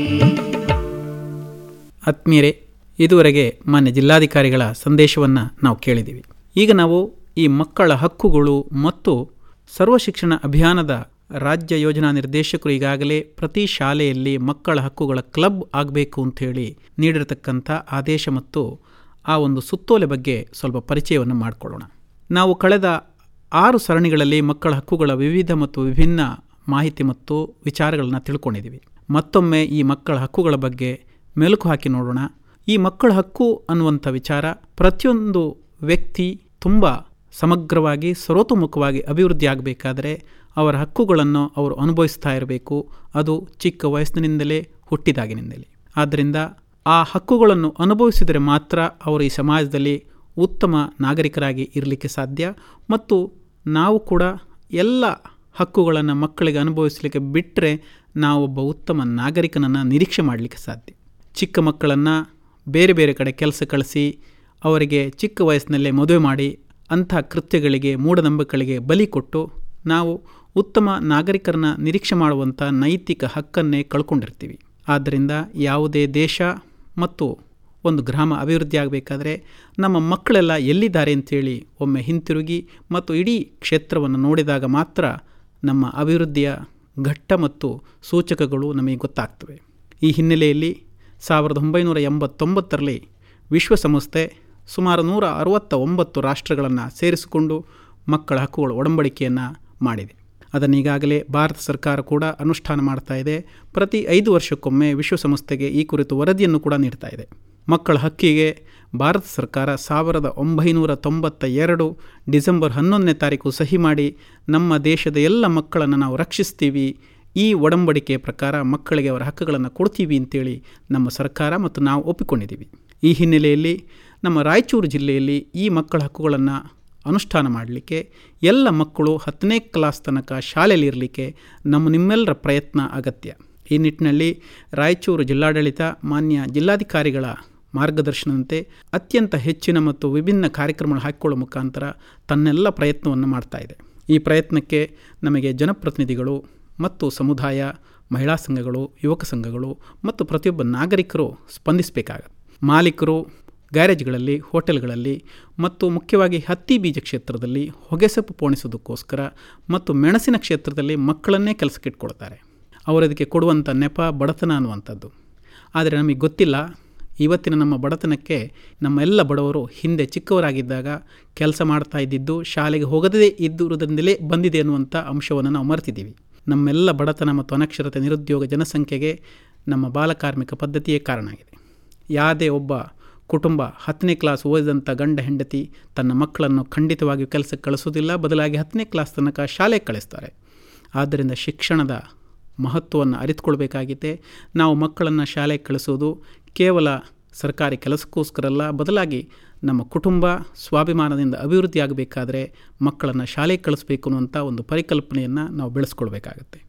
ಆತ್ಮೀಯರೇ ಇದುವರೆಗೆ ಮಾನ್ಯ ಜಿಲ್ಲಾಧಿಕಾರಿಗಳ ಸಂದೇಶವನ್ನು ನಾವು ಕೇಳಿದ್ದೀವಿ ಈಗ ನಾವು ಈ ಮಕ್ಕಳ ಹಕ್ಕುಗಳು ಮತ್ತು ಸರ್ವ ಶಿಕ್ಷಣ ಅಭಿಯಾನದ ರಾಜ್ಯ ಯೋಜನಾ ನಿರ್ದೇಶಕರು ಈಗಾಗಲೇ ಪ್ರತಿ ಶಾಲೆಯಲ್ಲಿ ಮಕ್ಕಳ ಹಕ್ಕುಗಳ ಕ್ಲಬ್ ಆಗಬೇಕು ಅಂಥೇಳಿ ನೀಡಿರತಕ್ಕಂಥ ಆದೇಶ ಮತ್ತು ಆ ಒಂದು ಸುತ್ತೋಲೆ ಬಗ್ಗೆ ಸ್ವಲ್ಪ ಪರಿಚಯವನ್ನು ಮಾಡಿಕೊಳ್ಳೋಣ ನಾವು ಕಳೆದ ಆರು ಸರಣಿಗಳಲ್ಲಿ ಮಕ್ಕಳ ಹಕ್ಕುಗಳ ವಿವಿಧ ಮತ್ತು ವಿಭಿನ್ನ ಮಾಹಿತಿ ಮತ್ತು ವಿಚಾರಗಳನ್ನು ತಿಳ್ಕೊಂಡಿದ್ದೀವಿ ಮತ್ತೊಮ್ಮೆ ಈ ಮಕ್ಕಳ ಹಕ್ಕುಗಳ ಬಗ್ಗೆ ಮೆಲುಕು ಹಾಕಿ ನೋಡೋಣ ಈ ಮಕ್ಕಳ ಹಕ್ಕು ಅನ್ನುವಂಥ ವಿಚಾರ ಪ್ರತಿಯೊಂದು ವ್ಯಕ್ತಿ ತುಂಬ ಸಮಗ್ರವಾಗಿ ಸರ್ವತೋಮುಖವಾಗಿ ಅಭಿವೃದ್ಧಿ ಆಗಬೇಕಾದರೆ ಅವರ ಹಕ್ಕುಗಳನ್ನು ಅವರು ಅನುಭವಿಸ್ತಾ ಇರಬೇಕು ಅದು ಚಿಕ್ಕ ವಯಸ್ಸಿನಿಂದಲೇ ಹುಟ್ಟಿದಾಗಿನಿಂದಲೇ ಆದ್ದರಿಂದ ಆ ಹಕ್ಕುಗಳನ್ನು ಅನುಭವಿಸಿದರೆ ಮಾತ್ರ ಅವರು ಈ ಸಮಾಜದಲ್ಲಿ ಉತ್ತಮ ನಾಗರಿಕರಾಗಿ ಇರಲಿಕ್ಕೆ ಸಾಧ್ಯ ಮತ್ತು ನಾವು ಕೂಡ ಎಲ್ಲ ಹಕ್ಕುಗಳನ್ನು ಮಕ್ಕಳಿಗೆ ಅನುಭವಿಸಲಿಕ್ಕೆ ಬಿಟ್ಟರೆ ನಾವೊಬ್ಬ ಉತ್ತಮ ನಾಗರಿಕನನ್ನು ನಿರೀಕ್ಷೆ ಮಾಡಲಿಕ್ಕೆ ಸಾಧ್ಯ ಚಿಕ್ಕ ಮಕ್ಕಳನ್ನು ಬೇರೆ ಬೇರೆ ಕಡೆ ಕೆಲಸ ಕಳಿಸಿ ಅವರಿಗೆ ಚಿಕ್ಕ ವಯಸ್ಸಿನಲ್ಲೇ ಮದುವೆ ಮಾಡಿ ಅಂಥ ಕೃತ್ಯಗಳಿಗೆ ಮೂಢನಂಬಿಕೆಗಳಿಗೆ ಬಲಿ ಕೊಟ್ಟು ನಾವು ಉತ್ತಮ ನಾಗರಿಕರನ್ನ ನಿರೀಕ್ಷೆ ಮಾಡುವಂಥ ನೈತಿಕ ಹಕ್ಕನ್ನೇ ಕಳ್ಕೊಂಡಿರ್ತೀವಿ ಆದ್ದರಿಂದ ಯಾವುದೇ ದೇಶ ಮತ್ತು ಒಂದು ಗ್ರಾಮ ಅಭಿವೃದ್ಧಿ ಆಗಬೇಕಾದ್ರೆ ನಮ್ಮ ಮಕ್ಕಳೆಲ್ಲ ಎಲ್ಲಿದ್ದಾರೆ ಅಂತೇಳಿ ಒಮ್ಮೆ ಹಿಂತಿರುಗಿ ಮತ್ತು ಇಡೀ ಕ್ಷೇತ್ರವನ್ನು ನೋಡಿದಾಗ ಮಾತ್ರ ನಮ್ಮ ಅಭಿವೃದ್ಧಿಯ ಘಟ್ಟ ಮತ್ತು ಸೂಚಕಗಳು ನಮಗೆ ಗೊತ್ತಾಗ್ತವೆ ಈ ಹಿನ್ನೆಲೆಯಲ್ಲಿ ಸಾವಿರದ ಒಂಬೈನೂರ ಎಂಬತ್ತೊಂಬತ್ತರಲ್ಲಿ ವಿಶ್ವಸಂಸ್ಥೆ ಸುಮಾರು ನೂರ ಅರವತ್ತ ಒಂಬತ್ತು ರಾಷ್ಟ್ರಗಳನ್ನು ಸೇರಿಸಿಕೊಂಡು ಮಕ್ಕಳ ಹಕ್ಕುಗಳ ಒಡಂಬಡಿಕೆಯನ್ನು ಮಾಡಿದೆ ಅದನ್ನು ಈಗಾಗಲೇ ಭಾರತ ಸರ್ಕಾರ ಕೂಡ ಅನುಷ್ಠಾನ ಮಾಡ್ತಾ ಇದೆ ಪ್ರತಿ ಐದು ವರ್ಷಕ್ಕೊಮ್ಮೆ ವಿಶ್ವಸಂಸ್ಥೆಗೆ ಈ ಕುರಿತು ವರದಿಯನ್ನು ಕೂಡ ನೀಡ್ತಾ ಇದೆ ಮಕ್ಕಳ ಹಕ್ಕಿಗೆ ಭಾರತ ಸರ್ಕಾರ ಸಾವಿರದ ಒಂಬೈನೂರ ತೊಂಬತ್ತ ಎರಡು ಡಿಸೆಂಬರ್ ಹನ್ನೊಂದನೇ ತಾರೀಕು ಸಹಿ ಮಾಡಿ ನಮ್ಮ ದೇಶದ ಎಲ್ಲ ಮಕ್ಕಳನ್ನು ನಾವು ರಕ್ಷಿಸ್ತೀವಿ ಈ ಒಡಂಬಡಿಕೆಯ ಪ್ರಕಾರ ಮಕ್ಕಳಿಗೆ ಅವರ ಹಕ್ಕುಗಳನ್ನು ಕೊಡ್ತೀವಿ ಅಂತೇಳಿ ನಮ್ಮ ಸರ್ಕಾರ ಮತ್ತು ನಾವು ಒಪ್ಪಿಕೊಂಡಿದ್ದೀವಿ ಈ ಹಿನ್ನೆಲೆಯಲ್ಲಿ ನಮ್ಮ ರಾಯಚೂರು ಜಿಲ್ಲೆಯಲ್ಲಿ ಈ ಮಕ್ಕಳ ಹಕ್ಕುಗಳನ್ನು ಅನುಷ್ಠಾನ ಮಾಡಲಿಕ್ಕೆ ಎಲ್ಲ ಮಕ್ಕಳು ಹತ್ತನೇ ಕ್ಲಾಸ್ ತನಕ ಶಾಲೆಯಲ್ಲಿ ಇರಲಿಕ್ಕೆ ನಮ್ಮ ನಿಮ್ಮೆಲ್ಲರ ಪ್ರಯತ್ನ ಅಗತ್ಯ ಈ ನಿಟ್ಟಿನಲ್ಲಿ ರಾಯಚೂರು ಜಿಲ್ಲಾಡಳಿತ ಮಾನ್ಯ ಜಿಲ್ಲಾಧಿಕಾರಿಗಳ ಮಾರ್ಗದರ್ಶನದಂತೆ ಅತ್ಯಂತ ಹೆಚ್ಚಿನ ಮತ್ತು ವಿಭಿನ್ನ ಕಾರ್ಯಕ್ರಮಗಳು ಹಾಕಿಕೊಳ್ಳುವ ಮುಖಾಂತರ ತನ್ನೆಲ್ಲ ಪ್ರಯತ್ನವನ್ನು ಮಾಡ್ತಾ ಇದೆ ಈ ಪ್ರಯತ್ನಕ್ಕೆ ನಮಗೆ ಜನಪ್ರತಿನಿಧಿಗಳು ಮತ್ತು ಸಮುದಾಯ ಮಹಿಳಾ ಸಂಘಗಳು ಯುವಕ ಸಂಘಗಳು ಮತ್ತು ಪ್ರತಿಯೊಬ್ಬ ನಾಗರಿಕರು ಸ್ಪಂದಿಸಬೇಕಾಗತ್ತೆ ಮಾಲೀಕರು ಗ್ಯಾರೇಜ್ಗಳಲ್ಲಿ ಹೋಟೆಲ್ಗಳಲ್ಲಿ ಮತ್ತು ಮುಖ್ಯವಾಗಿ ಹತ್ತಿ ಬೀಜ ಕ್ಷೇತ್ರದಲ್ಲಿ ಹೊಗೆಸೊಪ್ಪು ಪೋಣಿಸೋದಕ್ಕೋಸ್ಕರ ಮತ್ತು ಮೆಣಸಿನ ಕ್ಷೇತ್ರದಲ್ಲಿ ಮಕ್ಕಳನ್ನೇ ಕೆಲಸಕ್ಕೆ ಇಟ್ಕೊಳ್ತಾರೆ ಅವರು ಅದಕ್ಕೆ ಕೊಡುವಂಥ ನೆಪ ಬಡತನ ಅನ್ನುವಂಥದ್ದು ಆದರೆ ನಮಗೆ ಗೊತ್ತಿಲ್ಲ ಇವತ್ತಿನ ನಮ್ಮ ಬಡತನಕ್ಕೆ ನಮ್ಮೆಲ್ಲ ಬಡವರು ಹಿಂದೆ ಚಿಕ್ಕವರಾಗಿದ್ದಾಗ ಕೆಲಸ ಮಾಡ್ತಾ ಇದ್ದಿದ್ದು ಶಾಲೆಗೆ ಹೋಗದೇ ಇದ್ದುದರಿಂದಲೇ ಬಂದಿದೆ ಅನ್ನುವಂಥ ಅಂಶವನ್ನು ನಾವು ಮರೆತಿದ್ದೀವಿ ನಮ್ಮೆಲ್ಲ ಬಡತನ ಮತ್ತು ಅನಕ್ಷರತೆ ನಿರುದ್ಯೋಗ ಜನಸಂಖ್ಯೆಗೆ ನಮ್ಮ ಬಾಲಕಾರ್ಮಿಕ ಪದ್ಧತಿಯೇ ಕಾರಣ ಆಗಿದೆ ಯಾವುದೇ ಒಬ್ಬ ಕುಟುಂಬ ಹತ್ತನೇ ಕ್ಲಾಸ್ ಓದಿದಂಥ ಗಂಡ ಹೆಂಡತಿ ತನ್ನ ಮಕ್ಕಳನ್ನು ಖಂಡಿತವಾಗಿಯೂ ಕೆಲಸಕ್ಕೆ ಕಳಿಸೋದಿಲ್ಲ ಬದಲಾಗಿ ಹತ್ತನೇ ಕ್ಲಾಸ್ ತನಕ ಶಾಲೆಗೆ ಕಳಿಸ್ತಾರೆ ಆದ್ದರಿಂದ ಶಿಕ್ಷಣದ ಮಹತ್ವವನ್ನು ಅರಿತುಕೊಳ್ಬೇಕಾಗಿದೆ ನಾವು ಮಕ್ಕಳನ್ನು ಶಾಲೆಗೆ ಕಳಿಸೋದು ಕೇವಲ ಸರ್ಕಾರಿ ಕೆಲಸಕ್ಕೋಸ್ಕರ ಅಲ್ಲ ಬದಲಾಗಿ ನಮ್ಮ ಕುಟುಂಬ ಸ್ವಾಭಿಮಾನದಿಂದ ಅಭಿವೃದ್ಧಿ ಆಗಬೇಕಾದ್ರೆ ಮಕ್ಕಳನ್ನು ಶಾಲೆಗೆ ಕಳಿಸ್ಬೇಕು ಅನ್ನುವಂಥ ಒಂದು ಪರಿಕಲ್ಪನೆಯನ್ನು ನಾವು ಬೆಳೆಸ್ಕೊಳ್ಬೇಕಾಗತ್ತೆ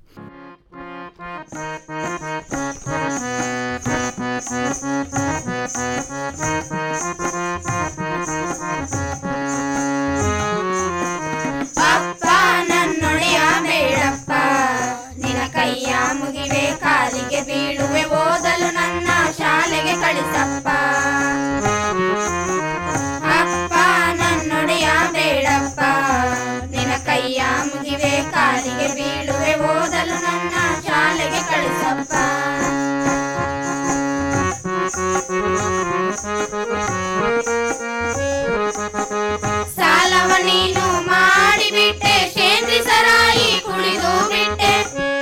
ಅಪ್ಪ ನನ್ನೊಡೆಯ ಬೇಡಪ್ಪ ನಿನ ಕೈಯ ಮುಗಿವೆ ಕಾಲಿಗೆ ಬೀಳುವೆ ಓದಲು ನನ್ನ ಶಾಲೆಗೆ ಕಳಿಸಪ್ಪ ಅಪ್ಪ ನನ್ನೊಡೆಯ ಬೇಡಪ್ಪ ನಿನ ಕೈಯ ಮುಗಿವೆ ಕಾಲಿಗೆ ಬೀಳುವೆ ಓದಲು ನನ್ನ ಶಾಲೆಗೆ ಕಳಿಸಪ್ಪ ಸಾಲವ ನೀನು ಮಾಡಿಬಿಟ್ಟೆ ಶೇಂದ್ರಿಸರಾಯಿ ಕುಡಿದು ಬಿಟ್ಟೆ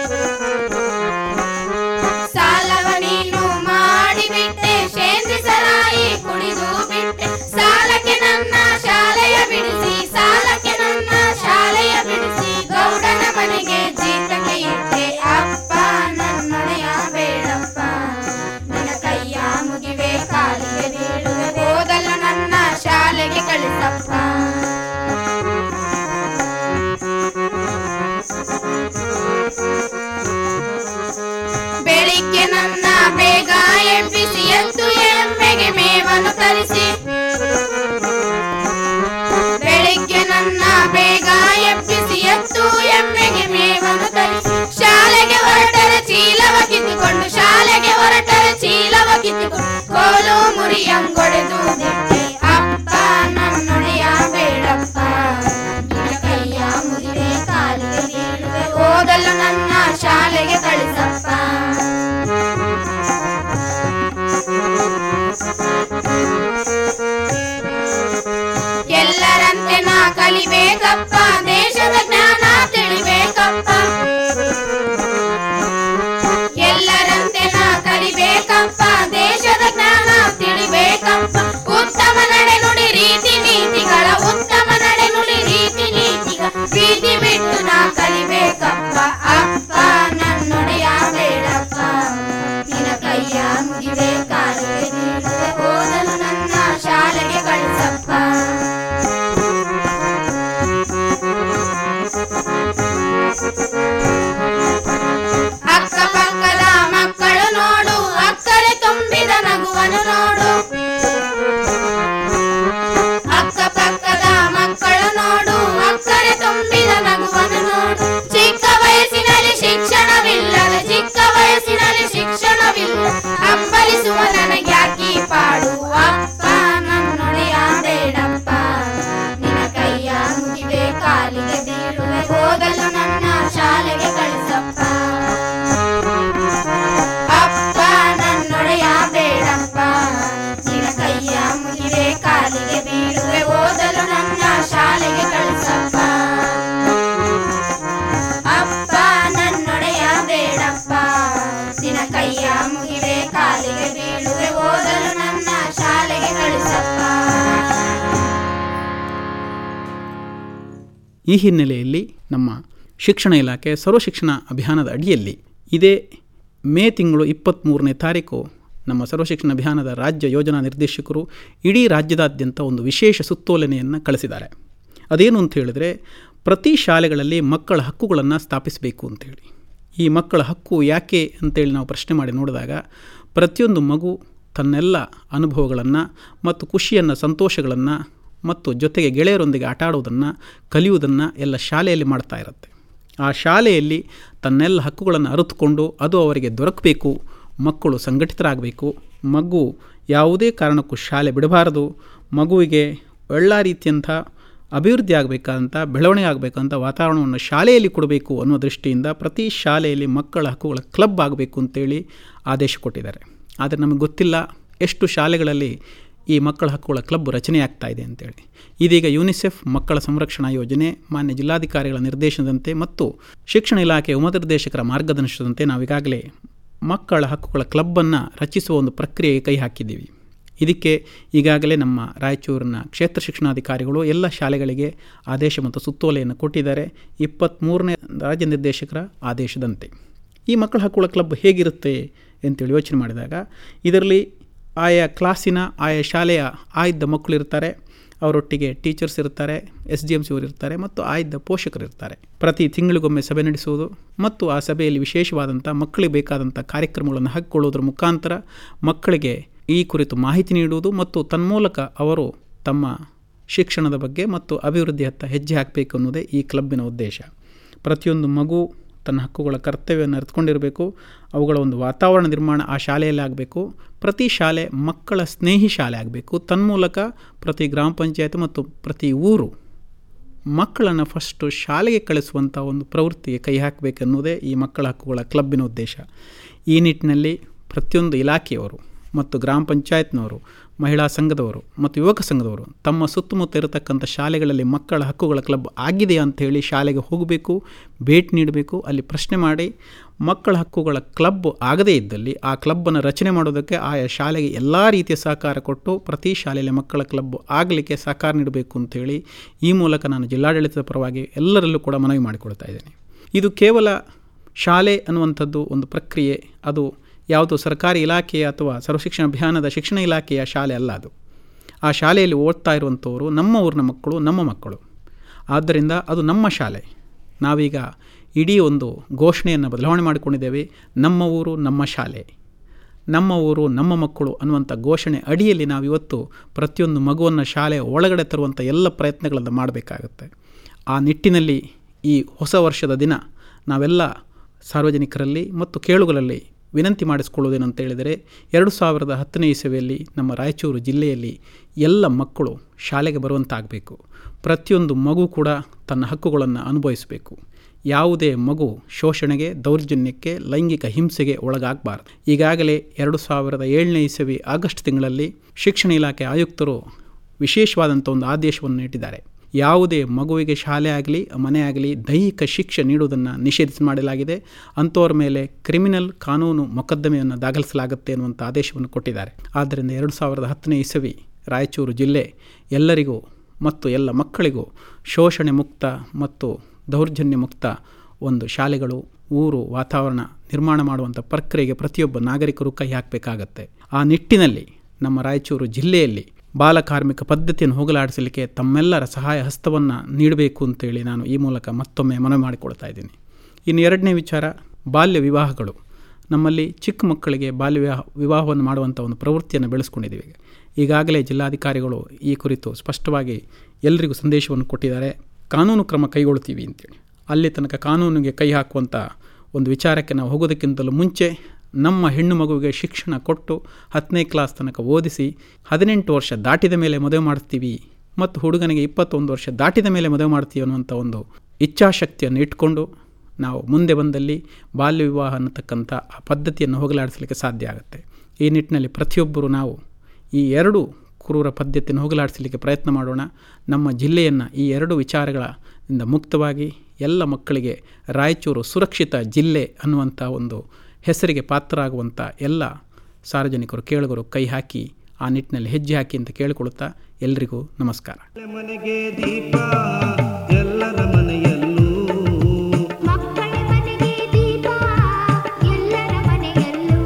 ಸಾಲವ ನೀನು ಮಾಡಿಬಿಟ್ಟೆ ಶೇಂದ್ರಿಸರಾಯಿ ಕುಡಿದು ಬಿಟ್ಟೆ ಸಾಲಕ್ಕೆ ನನ್ನ ಶಾಲೆಯ ಬಿಡಿಸಿ ಸಾಲಕ್ಕೆ ನನ್ನ ಶಾಲೆಯ ಬಿಡಿಸಿ ಗೌಡನ ಮನೆಗೆ ಜೀತಕ್ಕೆ ಇಟ್ಟೆ ಅಪ್ಪ ನನ್ನೊಡೆಯ ಬೇಡಪ್ಪ ನಿನ್ನ ಕೈಯ ಮುಗಿವೆ ಕಾಲಿಗೆ ಬೀಳುವೆ ಓದಲು ನನ್ನ ಶಾಲೆಗೆ ಕಳಿಸಪ್ಪ ಬೆಳಿಗ್ಗೆ ನನ್ನ ಬೇಗ ಎಬ್ಬಿಸಿ ಎದ್ದು ಎಮ್ಮೆಗೆ ಮೇವನ್ನು ತರಿಸಿ ಬೆಳಿಗ್ಗೆ ನನ್ನ ಬೇಗ ಎಬ್ಬಿಸಿ ಎದ್ದು ಎಮ್ಮೆಗೆ ಮೇವನ್ನು ತರಿಸಿ ಶಾಲೆಗೆ ಹೊರಟರೆ ಚೀಲವ ಕಿತ್ತುಕೊಂಡು ಶಾಲೆಗೆ ಹೊರಟರೆ ಚೀಲವ ಕಿತ್ತುಕೊಂಡು ಕೋಲು ಮುರಿಯಂಗೊಡೆದು ಬಿಟ್ಟೆ ಅಪ್ಪ ನನ್ನೊಡೆಯ ಬೇಡಪ್ಪ ನಿನ್ನ ಕೈಯ ಮುರಿವೆ ಕಾಲಿಗೆ ಬೀಳುವೆ ಓದಲು ನನ್ನ ಶಾಲೆಗೆ ಕಳಿಸಪ್ಪ ಎಲ್ಲರಂತೆ ನಾ ಕಲಿಬೇಕಪ್ಪ ದೇಶದ ಜ್ಞಾನ ತಿಳಿಬೇಕಪ್ಪ ಎಲ್ಲರಂತೆ ನಾ ಕಲಿಬೇಕಪ್ಪ ದೇಶದ ಜ್ಞಾನ ತಿಳಿಬೇಕಪ್ಪ ಉತ್ತಮ ನಡೆ ನುಡಿ ರೀತಿ ನೀತಿಗಳ ಉತ್ತಮ ನಡೆ ನುಡಿ ರೀತಿ ನೀತಿಗಳ ಬೀದಿ ಬಿಟ್ಟು ನಾ ಕಲಿಬೇಕಪ್ಪ ಅಪ್ಪ ನನ್ನೊಡೆಯ ಬೇಡಪ್ಪ ನಿನ ಕೈಯ ಮುಗಿವೆ ಕಾಲಿಗೆ ಬೀಳುವೆ ಓದಲು ನನ್ನ ಶಾಲೆಗೆ ಕಳಿಸಪ್ಪ ಅಕ್ಕಪಕ್ಕದ ಮಕ್ಕಳು ನೋಡು ಅಕ್ಕರೆ ತುಂಬಿದ ನಗುವನು ನೋಡು ಅಕ್ಕಪಕ್ಕದ ಮಕ್ಕಳು ನೋಡು ಅಕ್ಕರೆ ತುಂಬಿದ ನಗುವನು ನೋಡು ಚಿಕ್ಕ ವಯಸ್ಸಿನಲ್ಲಿ ಶಿಕ್ಷಣವಿಲ್ಲದ ಚಿಕ್ಕ ವಯಸ್ಸಿನಲ್ಲಿ ಶಿಕ್ಷಣವಿಲ್ಲ ಹಂಬಲಿಸುವ ನನಗ್ಯಾಕಿ ಪಾಡು ಅಪ್ಪ ನನ್ನೊಡೆಯ ಬೇಡಪ್ಪ ನಿನ ಕೈಯ ಮುಗಿವೆ ಕಾಲಿಗೆ ಬೀಳುವೆ ಓದಲು ನನ್ನ ಶಾಲೆಗೆ ಕಳಿಸಪ್ಪ ಅಪ್ಪ ನನ್ನೊಡೆಯ ಬೇಡಪ್ಪ ನಿನ ಕೈಯ ಮುಗಿವೆ ಕಾಲಿಗೆ ಬೀಳುವೆ ಓದಲು ನನ್ನ ಶಾಲೆಗೆ ಕಳಿಸಪ್ಪ ಅಪ್ಪ ನನ್ನೊಡೆಯ ಬೇಡಪ್ಪ ನಿನ ಕೈಯ ಮುಗಿವೆ ಕಾಲಿಗೆ ಬೀಳುವೆ ಓದಲು ನನ್ನ ಶಾಲೆಗೆ ಕಳಿಸಪ್ಪ ಈ ಹಿನ್ನೆಲೆಯಲ್ಲಿ ನಮ್ಮ ಶಿಕ್ಷಣ ಇಲಾಖೆ ಸರ್ವ ಶಿಕ್ಷಣ ಅಭಿಯಾನದ ಅಡಿಯಲ್ಲಿ ಇದೇ ಮೇ ತಿಂಗಳು ಇಪ್ಪತ್ತ್ಮೂರನೇ ತಾರೀಕು ನಮ್ಮ ಸರ್ವ ಶಿಕ್ಷಣ ಅಭಿಯಾನದ ರಾಜ್ಯ ಯೋಜನಾ ನಿರ್ದೇಶಕರು ಇಡೀ ರಾಜ್ಯದಾದ್ಯಂತ ಒಂದು ವಿಶೇಷ ಸುತ್ತೋಲನೆಯನ್ನು ಕಳಿಸಿದ್ದಾರೆ ಅದೇನು ಅಂತ ಹೇಳಿದ್ರೆ ಪ್ರತಿ ಶಾಲೆಗಳಲ್ಲಿ ಮಕ್ಕಳ ಹಕ್ಕುಗಳನ್ನು ಸ್ಥಾಪಿಸಬೇಕು ಅಂತೇಳಿ ಈ ಮಕ್ಕಳ ಹಕ್ಕು ಯಾಕೆ ಅಂತೇಳಿ ನಾವು ಪ್ರಶ್ನೆ ಮಾಡಿ ನೋಡಿದಾಗ ಪ್ರತಿಯೊಂದು ಮಗು ತನ್ನೆಲ್ಲ ಅನುಭವಗಳನ್ನು ಮತ್ತು ಖುಷಿಯನ್ನು ಸಂತೋಷಗಳನ್ನು ಮತ್ತು ಜೊತೆಗೆ ಗೆಳೆಯರೊಂದಿಗೆ ಆಟ ಆಡುವುದನ್ನು ಕಲಿಯುವುದನ್ನು ಎಲ್ಲ ಶಾಲೆಯಲ್ಲಿ ಮಾಡ್ತಾ ಇರುತ್ತೆ ಆ ಶಾಲೆಯಲ್ಲಿ ತನ್ನೆಲ್ಲ ಹಕ್ಕುಗಳನ್ನು ಅರಿತುಕೊಂಡು ಅದು ಅವರಿಗೆ ದೊರಕಬೇಕು ಮಕ್ಕಳು ಸಂಘಟಿತರಾಗಬೇಕು ಮಗು ಯಾವುದೇ ಕಾರಣಕ್ಕೂ ಶಾಲೆ ಬಿಡಬಾರದು ಮಗುವಿಗೆ ಒಳ್ಳೆ ರೀತಿಯಂಥ ಅಭಿವೃದ್ಧಿ ಆಗಬೇಕಂತ ಬೆಳವಣಿಗೆ ಆಗಬೇಕಂತ ವಾತಾವರಣವನ್ನು ಶಾಲೆಯಲ್ಲಿ ಕೊಡಬೇಕು ಅನ್ನೋ ದೃಷ್ಟಿಯಿಂದ ಪ್ರತಿ ಶಾಲೆಯಲ್ಲಿ ಮಕ್ಕಳ ಹಕ್ಕುಗಳ ಕ್ಲಬ್ ಆಗಬೇಕು ಅಂತೇಳಿ ಆದೇಶ ಕೊಟ್ಟಿದ್ದಾರೆ ಆದರೆ ನಮಗೆ ಗೊತ್ತಿಲ್ಲ ಎಷ್ಟು ಶಾಲೆಗಳಲ್ಲಿ ಈ ಮಕ್ಕಳ ಹಕ್ಕುಗಳ ಕ್ಲಬ್ ರಚನೆ ಆಗ್ತಾ ಇದೆ ಅಂತೇಳಿ ಇದೀಗ ಯುನಿಸೆಫ್ ಮಕ್ಕಳ ಸಂರಕ್ಷಣಾ ಯೋಜನೆ ಮಾನ್ಯ ಜಿಲ್ಲಾಧಿಕಾರಿಗಳ ನಿರ್ದೇಶನದಂತೆ ಮತ್ತು ಶಿಕ್ಷಣ ಇಲಾಖೆ ಉಪನಿರ್ದೇಶಕರ ಮಾರ್ಗದರ್ಶನದಂತೆ ನಾವೀಗಾಗಲೇ ಮಕ್ಕಳ ಹಕ್ಕುಗಳ ಕ್ಲಬ್ಬನ್ನು ರಚಿಸುವ ಒಂದು ಪ್ರಕ್ರಿಯೆಗೆ ಕೈ ಹಾಕಿದ್ದೀವಿ ಇದಕ್ಕೆ ಈಗಾಗಲೇ ನಮ್ಮ ರಾಯಚೂರಿನ ಕ್ಷೇತ್ರ ಶಿಕ್ಷಣಾಧಿಕಾರಿಗಳು ಎಲ್ಲ ಶಾಲೆಗಳಿಗೆ ಆದೇಶ ಮತ್ತು ಸುತ್ತೋಲೆಯನ್ನು ಕೊಟ್ಟಿದ್ದಾರೆ ಇಪ್ಪತ್ತ್ಮೂರನೇ ರಾಜ್ಯ ನಿರ್ದೇಶಕರ ಆದೇಶದಂತೆ ಈ ಮಕ್ಕಳ ಹಕ್ಕುಗಳ ಕ್ಲಬ್ ಹೇಗಿರುತ್ತೆ ಅಂತೇಳಿ ಯೋಚನೆ ಮಾಡಿದಾಗ ಇದರಲ್ಲಿ ಆಯಾ ಕ್ಲಾಸಿನ ಆಯಾ ಶಾಲೆಯ ಆಯ್ದ ಮಕ್ಕಳು ಇರ್ತಾರೆ ಅವರೊಟ್ಟಿಗೆ ಟೀಚರ್ಸ್ ಇರ್ತಾರೆ ಎಸ್ ಡಿ ಎಮ್ ಸಿ ಅವರು ಇರ್ತಾರೆ ಮತ್ತು ಆಯ್ದ ಪೋಷಕರು ಇರ್ತಾರೆ ಪ್ರತಿ ತಿಂಗಳಿಗೊಮ್ಮೆ ಸಭೆ ನಡೆಸುವುದು ಮತ್ತು ಆ ಸಭೆಯಲ್ಲಿ ವಿಶೇಷವಾದಂಥ ಮಕ್ಕಳಿಗೆ ಬೇಕಾದಂಥ ಕಾರ್ಯಕ್ರಮಗಳನ್ನು ಹಾಕಿಕೊಳ್ಳುವುದರ ಮುಖಾಂತರ ಮಕ್ಕಳಿಗೆ ಈ ಕುರಿತು ಮಾಹಿತಿ ನೀಡುವುದು ಮತ್ತು ತನ್ಮೂಲಕ ಅವರು ತಮ್ಮ ಶಿಕ್ಷಣದ ಬಗ್ಗೆ ಮತ್ತು ಅಭಿವೃದ್ಧಿಯತ್ತ ಹೆಜ್ಜೆ ಹಾಕಬೇಕು ಅನ್ನೋದೇ ಈ ಕ್ಲಬ್ಬಿನ ಉದ್ದೇಶ ಪ್ರತಿಯೊಂದು ಮಗು ತನ್ನ ಹಕ್ಕುಗಳ ಕರ್ತವ್ಯವನ್ನು ಅರಿತುಕೊಂಡಿರಬೇಕು ಅವುಗಳ ಒಂದು ವಾತಾವರಣ ನಿರ್ಮಾಣ ಆ ಶಾಲೆಯಲ್ಲಿ ಆಗಬೇಕು ಪ್ರತಿ ಶಾಲೆ ಮಕ್ಕಳ ಸ್ನೇಹಿ ಶಾಲೆ ಆಗಬೇಕು ತನ್ಮೂಲಕ ಪ್ರತಿ ಗ್ರಾಮ ಪಂಚಾಯತ್ ಮತ್ತು ಪ್ರತಿ ಊರು ಮಕ್ಕಳನ್ನು ಫಸ್ಟು ಶಾಲೆಗೆ ಕಳಿಸುವಂಥ ಒಂದು ಪ್ರವೃತ್ತಿಗೆ ಕೈ ಹಾಕಬೇಕೆನ್ನುವುದೇ ಈ ಮಕ್ಕಳ ಹಕ್ಕುಗಳ ಕ್ಲಬ್ಬಿನ ಉದ್ದೇಶ ಈ ನಿಟ್ಟಿನಲ್ಲಿ ಪ್ರತಿಯೊಂದು ಇಲಾಖೆಯವರು ಮತ್ತು ಗ್ರಾಮ ಪಂಚಾಯತ್ನವರು ಮಹಿಳಾ ಸಂಘದವರು ಮತ್ತು ಯುವಕ ಸಂಘದವರು ತಮ್ಮ ಸುತ್ತಮುತ್ತ ಇರತಕ್ಕಂಥ ಶಾಲೆಗಳಲ್ಲಿ ಮಕ್ಕಳ ಹಕ್ಕುಗಳ ಕ್ಲಬ್ ಆಗಿದೆ ಅಂಥೇಳಿ ಶಾಲೆಗೆ ಹೋಗಬೇಕು ಭೇಟಿ ನೀಡಬೇಕು ಅಲ್ಲಿ ಪ್ರಶ್ನೆ ಮಾಡಿ ಮಕ್ಕಳ ಹಕ್ಕುಗಳ ಕ್ಲಬ್ ಆಗದೇ ಇದ್ದಲ್ಲಿ ಆ ಕ್ಲಬ್ಬನ್ನು ರಚನೆ ಮಾಡೋದಕ್ಕೆ ಆಯಾ ಶಾಲೆಗೆ ಎಲ್ಲ ರೀತಿಯ ಸಹಕಾರ ಕೊಟ್ಟು ಪ್ರತಿ ಶಾಲೆಯಲ್ಲಿ ಮಕ್ಕಳ ಕ್ಲಬ್ ಆಗಲಿಕ್ಕೆ ಸಹಕಾರ ನೀಡಬೇಕು ಅಂತೇಳಿ ಈ ಮೂಲಕ ನಾನು ಜಿಲ್ಲಾಡಳಿತದ ಪರವಾಗಿ ಎಲ್ಲರಲ್ಲೂ ಕೂಡ ಮನವಿ ಮಾಡಿಕೊಳ್ತಾ ಇದ್ದೇನೆ ಇದು ಕೇವಲ ಶಾಲೆ ಅನ್ನುವಂಥದ್ದು ಒಂದು ಪ್ರಕ್ರಿಯೆ ಅದು ಯಾವುದು ಸರ್ಕಾರಿ ಇಲಾಖೆಯ ಅಥವಾ ಸರ್ವಶಿಕ್ಷಣ ಅಭಿಯಾನದ ಶಿಕ್ಷಣ ಇಲಾಖೆಯ ಶಾಲೆ ಅಲ್ಲ ಅದು ಆ ಶಾಲೆಯಲ್ಲಿ ಓದ್ತಾ ಇರುವಂಥವರು ನಮ್ಮ ಊರಿನ ಮಕ್ಕಳು ನಮ್ಮ ಮಕ್ಕಳು ಆದ್ದರಿಂದ ಅದು ನಮ್ಮ ಶಾಲೆ ನಾವೀಗ ಇಡೀ ಒಂದು ಘೋಷಣೆಯನ್ನು ಬದಲಾವಣೆ ಮಾಡಿಕೊಂಡಿದ್ದೇವೆ ನಮ್ಮ ಊರು ನಮ್ಮ ಶಾಲೆ ನಮ್ಮ ಊರು ನಮ್ಮ ಮಕ್ಕಳು ಅನ್ನುವಂಥ ಘೋಷಣೆ ಅಡಿಯಲ್ಲಿ ನಾವು ಇವತ್ತು ಪ್ರತಿಯೊಂದು ಮಗುವನ್ನು ಶಾಲೆಯ ಒಳಗಡೆ ತರುವಂಥ ಎಲ್ಲ ಪ್ರಯತ್ನಗಳನ್ನು ಮಾಡಬೇಕಾಗುತ್ತೆ ಆ ನಿಟ್ಟಿನಲ್ಲಿ ಈ ಹೊಸ ವರ್ಷದ ದಿನ ನಾವೆಲ್ಲ ಸಾರ್ವಜನಿಕರಲ್ಲಿ ಮತ್ತು ಕೇಳುಗರಲ್ಲಿ ವಿನಂತಿ ಮಾಡಿಸ್ಕೊಳ್ಳೋದೇನಂತ ಹೇಳಿದರೆ ಎರಡು ಸಾವಿರದ ಹತ್ತನೇ ಇಸವಿಯಲ್ಲಿ ನಮ್ಮ ರಾಯಚೂರು ಜಿಲ್ಲೆಯಲ್ಲಿ ಎಲ್ಲ ಮಕ್ಕಳು ಶಾಲೆಗೆ ಬರುವಂತಾಗಬೇಕು ಪ್ರತಿಯೊಂದು ಮಗು ಕೂಡ ತನ್ನ ಹಕ್ಕುಗಳನ್ನು ಅನುಭವಿಸಬೇಕು ಯಾವುದೇ ಮಗು ಶೋಷಣೆಗೆ ದೌರ್ಜನ್ಯಕ್ಕೆ ಲೈಂಗಿಕ ಹಿಂಸೆಗೆ ಒಳಗಾಗಬಾರ್ದು ಈಗಾಗಲೇ ಎರಡು ಸಾವಿರದ ಏಳನೇ ಇಸವಿ ಆಗಸ್ಟ್ ತಿಂಗಳಲ್ಲಿ ಶಿಕ್ಷಣ ಇಲಾಖೆ ಆಯುಕ್ತರು ವಿಶೇಷವಾದಂಥ ಒಂದು ಆದೇಶವನ್ನು ನೀಡಿದ್ದಾರೆ ಯಾವುದೇ ಮಗುವಿಗೆ ಶಾಲೆ ಆಗಲಿ ಮನೆ ಆಗಲಿ ದೈಹಿಕ ಶಿಕ್ಷೆ ನೀಡುವುದನ್ನು ನಿಷೇಧಿಸಿ ಮಾಡಲಾಗಿದೆ ಅಂಥವ್ರ ಮೇಲೆ ಕ್ರಿಮಿನಲ್ ಕಾನೂನು ಮೊಕದ್ದಮೆಯನ್ನು ದಾಖಲಿಸಲಾಗುತ್ತೆ ಅನ್ನುವಂಥ ಆದೇಶವನ್ನು ಕೊಟ್ಟಿದ್ದಾರೆ ಆದ್ದರಿಂದ ಎರಡು ಸಾವಿರದ ಹತ್ತನೇ ಇಸವಿ ರಾಯಚೂರು ಜಿಲ್ಲೆ ಎಲ್ಲರಿಗೂ ಮತ್ತು ಎಲ್ಲ ಮಕ್ಕಳಿಗೂ ಶೋಷಣೆ ಮುಕ್ತ ಮತ್ತು ದೌರ್ಜನ್ಯ ಮುಕ್ತ ಒಂದು ಶಾಲೆಗಳು ಊರು ವಾತಾವರಣ ನಿರ್ಮಾಣ ಮಾಡುವಂಥ ಪ್ರಕ್ರಿಯೆಗೆ ಪ್ರತಿಯೊಬ್ಬ ನಾಗರಿಕರು ಕೈ ಹಾಕಬೇಕಾಗತ್ತೆ ಆ ನಿಟ್ಟಿನಲ್ಲಿ ನಮ್ಮ ರಾಯಚೂರು ಜಿಲ್ಲೆಯಲ್ಲಿ ಬಾಲಕಾರ್ಮಿಕ ಪದ್ಧತಿಯನ್ನು ಹೋಗಲಾಡಿಸಲಿಕ್ಕೆ ತಮ್ಮೆಲ್ಲರ ಸಹಾಯ ಹಸ್ತವನ್ನು ನೀಡಬೇಕು ಅಂತೇಳಿ ನಾನು ಈ ಮೂಲಕ ಮತ್ತೊಮ್ಮೆ ಮನವಿ ಮಾಡಿಕೊಳ್ತಾ ಇದ್ದೀನಿ ಇನ್ನು ಎರಡನೇ ವಿಚಾರ ಬಾಲ್ಯ ವಿವಾಹಗಳು ನಮ್ಮಲ್ಲಿ ಚಿಕ್ಕ ಮಕ್ಕಳಿಗೆ ಬಾಲ್ಯ ವಿವಾಹ ವಿವಾಹವನ್ನು ಮಾಡುವಂಥ ಒಂದು ಪ್ರವೃತ್ತಿಯನ್ನು ಬೆಳೆಸ್ಕೊಂಡಿದ್ದೀವಿ ಈಗಾಗಲೇ ಜಿಲ್ಲಾಧಿಕಾರಿಗಳು ಈ ಕುರಿತು ಸ್ಪಷ್ಟವಾಗಿ ಎಲ್ಲರಿಗೂ ಸಂದೇಶವನ್ನು ಕೊಟ್ಟಿದ್ದಾರೆ ಕಾನೂನು ಕ್ರಮ ಕೈಗೊಳ್ತೀವಿ ಅಂತೇಳಿ ಅಲ್ಲಿ ತನಕ ಕಾನೂನಿಗೆ ಕೈ ಹಾಕುವಂಥ ಒಂದು ವಿಚಾರಕ್ಕೆ ನಾವು ಹೋಗೋದಕ್ಕಿಂತಲೂ ಮುಂಚೆ ನಮ್ಮ ಹೆಣ್ಣು ಮಗುವಿಗೆ ಶಿಕ್ಷಣ ಕೊಟ್ಟು ಹತ್ತನೇ ಕ್ಲಾಸ್ ತನಕ ಓದಿಸಿ ಹದಿನೆಂಟು ವರ್ಷ ದಾಟಿದ ಮೇಲೆ ಮದುವೆ ಮಾಡ್ತೀವಿ ಮತ್ತು ಹುಡುಗನಿಗೆ ಇಪ್ಪತ್ತೊಂದು ವರ್ಷ ದಾಟಿದ ಮೇಲೆ ಮದುವೆ ಮಾಡ್ತೀವಿ ಅನ್ನುವಂಥ ಒಂದು ಇಚ್ಛಾಶಕ್ತಿಯನ್ನು ಇಟ್ಕೊಂಡು ನಾವು ಮುಂದೆ ಬಂದಲ್ಲಿ ಬಾಲ್ಯ ವಿವಾಹ ಅನ್ನತಕ್ಕಂಥ ಆ ಪದ್ಧತಿಯನ್ನು ಹೋಗಲಾಡಿಸಲಿಕ್ಕೆ ಸಾಧ್ಯ ಆಗುತ್ತೆ ಈ ನಿಟ್ಟಿನಲ್ಲಿ ಪ್ರತಿಯೊಬ್ಬರು ನಾವು ಈ ಎರಡು ಕ್ರೂರ ಪದ್ಧತಿಯನ್ನು ಹೋಗಲಾಡಿಸಲಿಕ್ಕೆ ಪ್ರಯತ್ನ ಮಾಡೋಣ ನಮ್ಮ ಜಿಲ್ಲೆಯನ್ನು ಈ ಎರಡು ವಿಚಾರಗಳಿಂದ ಮುಕ್ತವಾಗಿ ಎಲ್ಲ ಮಕ್ಕಳಿಗೆ ರಾಯಚೂರು ಸುರಕ್ಷಿತ ಜಿಲ್ಲೆ ಅನ್ನುವಂಥ ಒಂದು ಹೆಸರಿಗೆ ಪಾತ್ರ ಆಗುವಂಥ ಎಲ್ಲ ಸಾರ್ವಜನಿಕರು ಕೇಳುಗರು ಕೈ ಹಾಕಿ ಆ ನಿಟ್ಟಿನಲ್ಲಿ ಹೆಜ್ಜೆ ಹಾಕಿ ಅಂತ ಕೇಳಿಕೊಳ್ಳುತ್ತಾ ಎಲ್ರಿಗೂ ನಮಸ್ಕಾರ ಮನೆಗೆ ದೀಪ ಎಲ್ಲರ ಮನೆಯಲ್ಲೂ ಮಕ್ಕಳ ಮನೆಗೆ ದೀಪ ಎಲ್ಲರ ಮನೆಯಲ್ಲೂ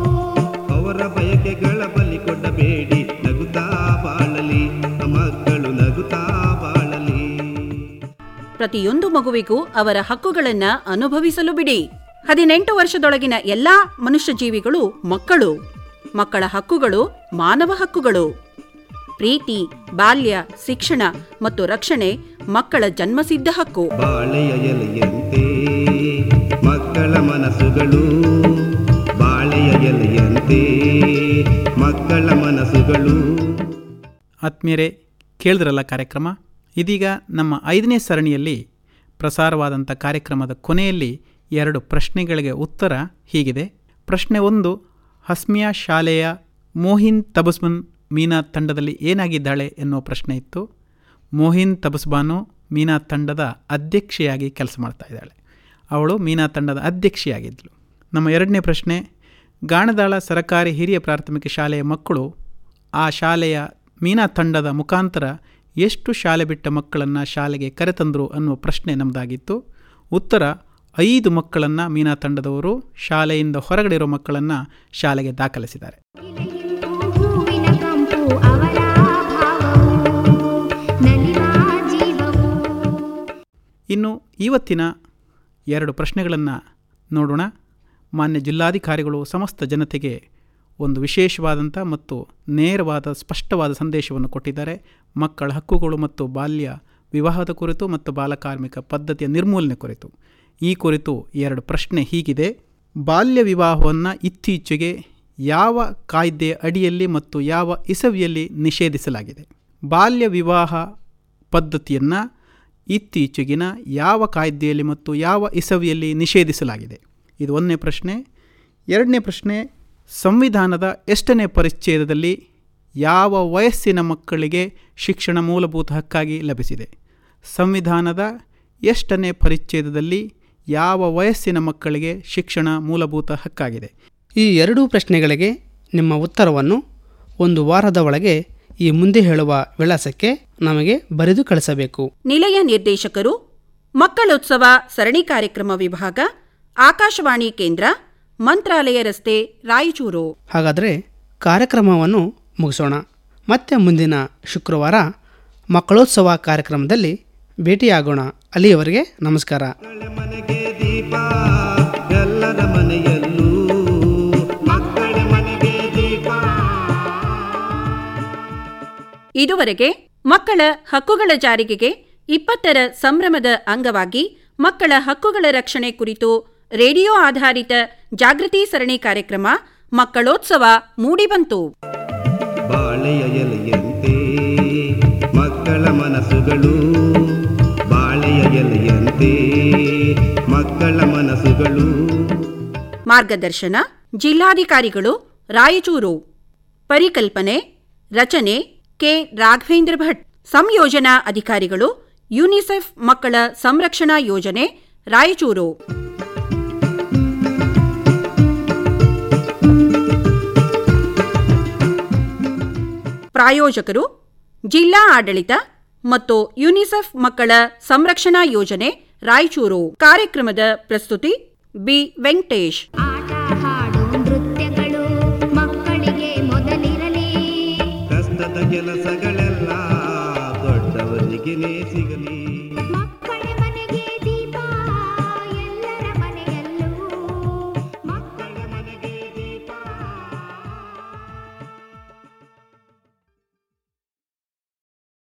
ಅವರ ಬಯಕೆಗಳ ಬಲಿ ಕೊಡಬೇಡಿ ನಗುತ್ತಾ ಬಾಳಲಿ ಮಕ್ಕಳು ನಗುತ್ತಾ ಬಾಳಲಿ ಪ್ರತಿಯೊಂದು ಮಗುವಿಗೂ ಅವರ ಹಕ್ಕುಗಳನ್ನ ಅನುಭವಿಸಲು ಬಿಡಿ ಹದಿನೆಂಟು ವರ್ಷದೊಳಗಿನ ಎಲ್ಲಾ ಮನುಷ್ಯ ಜೀವಿಗಳು ಮಕ್ಕಳು ಮಕ್ಕಳ ಹಕ್ಕುಗಳು ಮಾನವ ಹಕ್ಕುಗಳು ಪ್ರೀತಿ ಬಾಲ್ಯ ಶಿಕ್ಷಣ ಮತ್ತು ರಕ್ಷಣೆ ಮಕ್ಕಳ ಜನ್ಮಸಿದ್ಧ ಹಕ್ಕು ಬಾಳೆಯ ಎಲೆಯಂತೆ ಮಕ್ಕಳ ಮನಸ್ಸುಗಳು ಬಾಳೆಯ ಎಲೆಯಂತೆ ಮಕ್ಕಳ ಮನಸ್ಸುಗಳು ಆತ್ಮೀಯರೇ ಕೇಳಿದ್ರಲ್ಲ ಕಾರ್ಯಕ್ರಮ ಇದೀಗ ನಮ್ಮ ಐದನೇ ಸರಣಿಯಲ್ಲಿ ಪ್ರಸಾರವಾದಂಥ ಕಾರ್ಯಕ್ರಮದ ಕೊನೆಯಲ್ಲಿ ಎರಡು ಪ್ರಶ್ನೆಗಳಿಗೆ ಉತ್ತರ ಹೀಗಿದೆ ಪ್ರಶ್ನೆ ಒಂದು ಹಸ್ಮಿಯಾ ಶಾಲೆಯ ಮೋಹಿನ್ ತಬಸ್ಮನ್ ಮೀನಾ ತಂಡದಲ್ಲಿ ಏನಾಗಿದ್ದಾಳೆ ಎನ್ನುವ ಪ್ರಶ್ನೆ ಇತ್ತು ಮೋಹಿನ್ ತಬಸ್ಬಾನು ಮೀನಾ ತಂಡದ ಅಧ್ಯಕ್ಷೆಯಾಗಿ ಕೆಲಸ ಮಾಡ್ತಾ ಇದ್ದಾಳೆ ಅವಳು ಮೀನಾ ತಂಡದ ಅಧ್ಯಕ್ಷೆಯಾಗಿದ್ದಳು ನಮ್ಮ ಎರಡನೇ ಪ್ರಶ್ನೆ ಗಾಣದಾಳ ಸರಕಾರಿ ಹಿರಿಯ ಪ್ರಾಥಮಿಕ ಶಾಲೆಯ ಮಕ್ಕಳು ಆ ಶಾಲೆಯ ಮೀನಾ ತಂಡದ ಮುಖಾಂತರ ಎಷ್ಟು ಶಾಲೆ ಬಿಟ್ಟ ಮಕ್ಕಳನ್ನು ಶಾಲೆಗೆ ಕರೆತಂದರು ಅನ್ನುವ ಪ್ರಶ್ನೆ ನಮ್ಮದಾಗಿತ್ತು ಉತ್ತರ ಐದು ಮಕ್ಕಳನ್ನು ಮೀನಾ ತಂಡದವರು ಶಾಲೆಯಿಂದ ಹೊರಗಡೆ ಇರೋ ಮಕ್ಕಳನ್ನು ಶಾಲೆಗೆ ದಾಖಲಿಸಿದ್ದಾರೆ ಹೂವಿನ ಕಂಪು ಅವರ ಭಾವವು ನಲಿವ ಜೀವವು ಇನ್ನು ಇವತ್ತಿನ ಎರಡು ಪ್ರಶ್ನೆಗಳನ್ನು ನೋಡೋಣ ಮಾನ್ಯ ಜಿಲ್ಲಾಧಿಕಾರಿಗಳು ಸಮಸ್ತ ಜನತೆಗೆ ಒಂದು ವಿಶೇಷವಾದಂಥ ಮತ್ತು ನೇರವಾದ ಸ್ಪಷ್ಟವಾದ ಸಂದೇಶವನ್ನು ಕೊಟ್ಟಿದ್ದಾರೆ ಮಕ್ಕಳ ಹಕ್ಕುಗಳು ಮತ್ತು ಬಾಲ್ಯ ವಿವಾಹದ ಕುರಿತು ಮತ್ತು ಬಾಲಕಾರ್ಮಿಕ ಪದ್ಧತಿಯ ನಿರ್ಮೂಲನೆ ಕುರಿತು ಈ ಕುರಿತು ಎರಡು ಪ್ರಶ್ನೆ ಹೀಗಿದೆ ಬಾಲ್ಯ ವಿವಾಹವನ್ನು ಇತ್ತೀಚೆಗೆ ಯಾವ ಕಾಯ್ದೆಯ ಅಡಿಯಲ್ಲಿ ಮತ್ತು ಯಾವ ಇಸವಿಯಲ್ಲಿ ನಿಷೇಧಿಸಲಾಗಿದೆ ಬಾಲ್ಯ ವಿವಾಹ ಪದ್ಧತಿಯನ್ನು ಇತ್ತೀಚೆಗಿನ ಯಾವ ಕಾಯ್ದೆಯಲ್ಲಿ ಮತ್ತು ಯಾವ ಇಸವಿಯಲ್ಲಿ ನಿಷೇಧಿಸಲಾಗಿದೆ ಇದು ಒಂದನೇ ಪ್ರಶ್ನೆ ಎರಡನೇ ಪ್ರಶ್ನೆ ಸಂವಿಧಾನದ ಎಷ್ಟನೇ ಪರಿಚ್ಛೇದದಲ್ಲಿ ಯಾವ ವಯಸ್ಸಿನ ಮಕ್ಕಳಿಗೆ ಶಿಕ್ಷಣ ಮೂಲಭೂತ ಹಕ್ಕಾಗಿ ಲಭಿಸಿದೆ ಸಂವಿಧಾನದ ಎಷ್ಟನೇ ಪರಿಚ್ಛೇದದಲ್ಲಿ ಯಾವ ವಯಸ್ಸಿನ ಮಕ್ಕಳಿಗೆ ಶಿಕ್ಷಣ ಮೂಲಭೂತ ಹಕ್ಕಾಗಿದೆ ಈ ಎರಡೂ ಪ್ರಶ್ನೆಗಳಿಗೆ ನಿಮ್ಮ ಉತ್ತರವನ್ನು ಒಂದು ವಾರದ ಒಳಗೆ ಈ ಮುಂದೆ ಹೇಳುವ ವಿಳಾಸಕ್ಕೆ ನಮಗೆ ಬರೆದು ಕಳಿಸಬೇಕು ನಿಲಯ ನಿರ್ದೇಶಕರು ಮಕ್ಕಳೋತ್ಸವ ಸರಣಿ ಕಾರ್ಯಕ್ರಮ ವಿಭಾಗ ಆಕಾಶವಾಣಿ ಕೇಂದ್ರ ಮಂತ್ರಾಲಯ ರಸ್ತೆ ರಾಯಚೂರು ಹಾಗಾದರೆ ಕಾರ್ಯಕ್ರಮವನ್ನು ಮುಗಿಸೋಣ ಮತ್ತೆ ಮುಂದಿನ ಶುಕ್ರವಾರ ಮಕ್ಕಳೋತ್ಸವ ಕಾರ್ಯಕ್ರಮದಲ್ಲಿ ಭೇಟಿಯಾಗೋಣ ಅಲ್ಲಿಯವರೆಗೆ ನಮಸ್ಕಾರ ಮಕ್ಕಳ ಮನೆಗೆ ದೀಪ ಎಲ್ಲರ ಮನೆಯಲ್ಲೂ ಮಕ್ಕಳ ಮನೆಗೆ ದೀಪ ಇದುವರೆಗೆ ಮಕ್ಕಳ ಹಕ್ಕುಗಳ ಜಾರಿಗೆಗೆ ಇಪ್ಪತ್ತರ ಸಂಭ್ರಮದ ಅಂಗವಾಗಿ ಮಕ್ಕಳ ಹಕ್ಕುಗಳ ರಕ್ಷಣೆ ಕುರಿತು ರೇಡಿಯೋ ಆಧಾರಿತ ಜಾಗೃತಿ ಸರಣಿ ಕಾರ್ಯಕ್ರಮ ಮಕ್ಕಳೋತ್ಸವ ಮೂಡಿಬಂತು ಬಾಳೆಯ ಎಲೆಯಂತೆ ಮಕ್ಕಳ ಮನಸ್ಸುಗಳು ಬಾಳೆಯ ಎಲೆಯಂತೆ ಮಕ್ಕಳ ಮನಸ್ಸುಗಳು ಮಾರ್ಗದರ್ಶನ ಜಿಲ್ಲಾಧಿಕಾರಿಗಳು ರಾಯಚೂರು ಪರಿಕಲ್ಪನೆ ರಚನೆ ಕೆ ರಾಘವೇಂದ್ರ ಭಟ್ ಸಂಯೋಜನಾ ಅಧಿಕಾರಿಗಳು ಯುನಿಸೆಫ್ ಮಕ್ಕಳ ಸಂರಕ್ಷಣಾ ಯೋಜನೆ ರಾಯಚೂರು ಪ್ರಾಯೋಜಕರು ಜಿಲ್ಲಾ ಆಡಳಿತ ಮತ್ತು ಯುನಿಸೆಫ್ ಮಕ್ಕಳ ಸಂರಕ್ಷಣಾ ಯೋಜನೆ ರಾಯಚೂರು ಕಾರ್ಯಕ್ರಮದ ಪ್ರಸ್ತುತಿ ಬಿ ವೆಂಕಟೇಶ್ ಆಟ ಹಾಡು ನೃತ್ಯಗಳು ಮಕ್ಕಳಿಗೆ ಮೊದಲಿರಲಿ ಕಷ್ಟದ ಕೆಲಸಗಳೆಲ್ಲ ದೊಡ್ಡವರಿಗೇನೆ ಸಿಗಲಿ ಮಕ್ಕಳ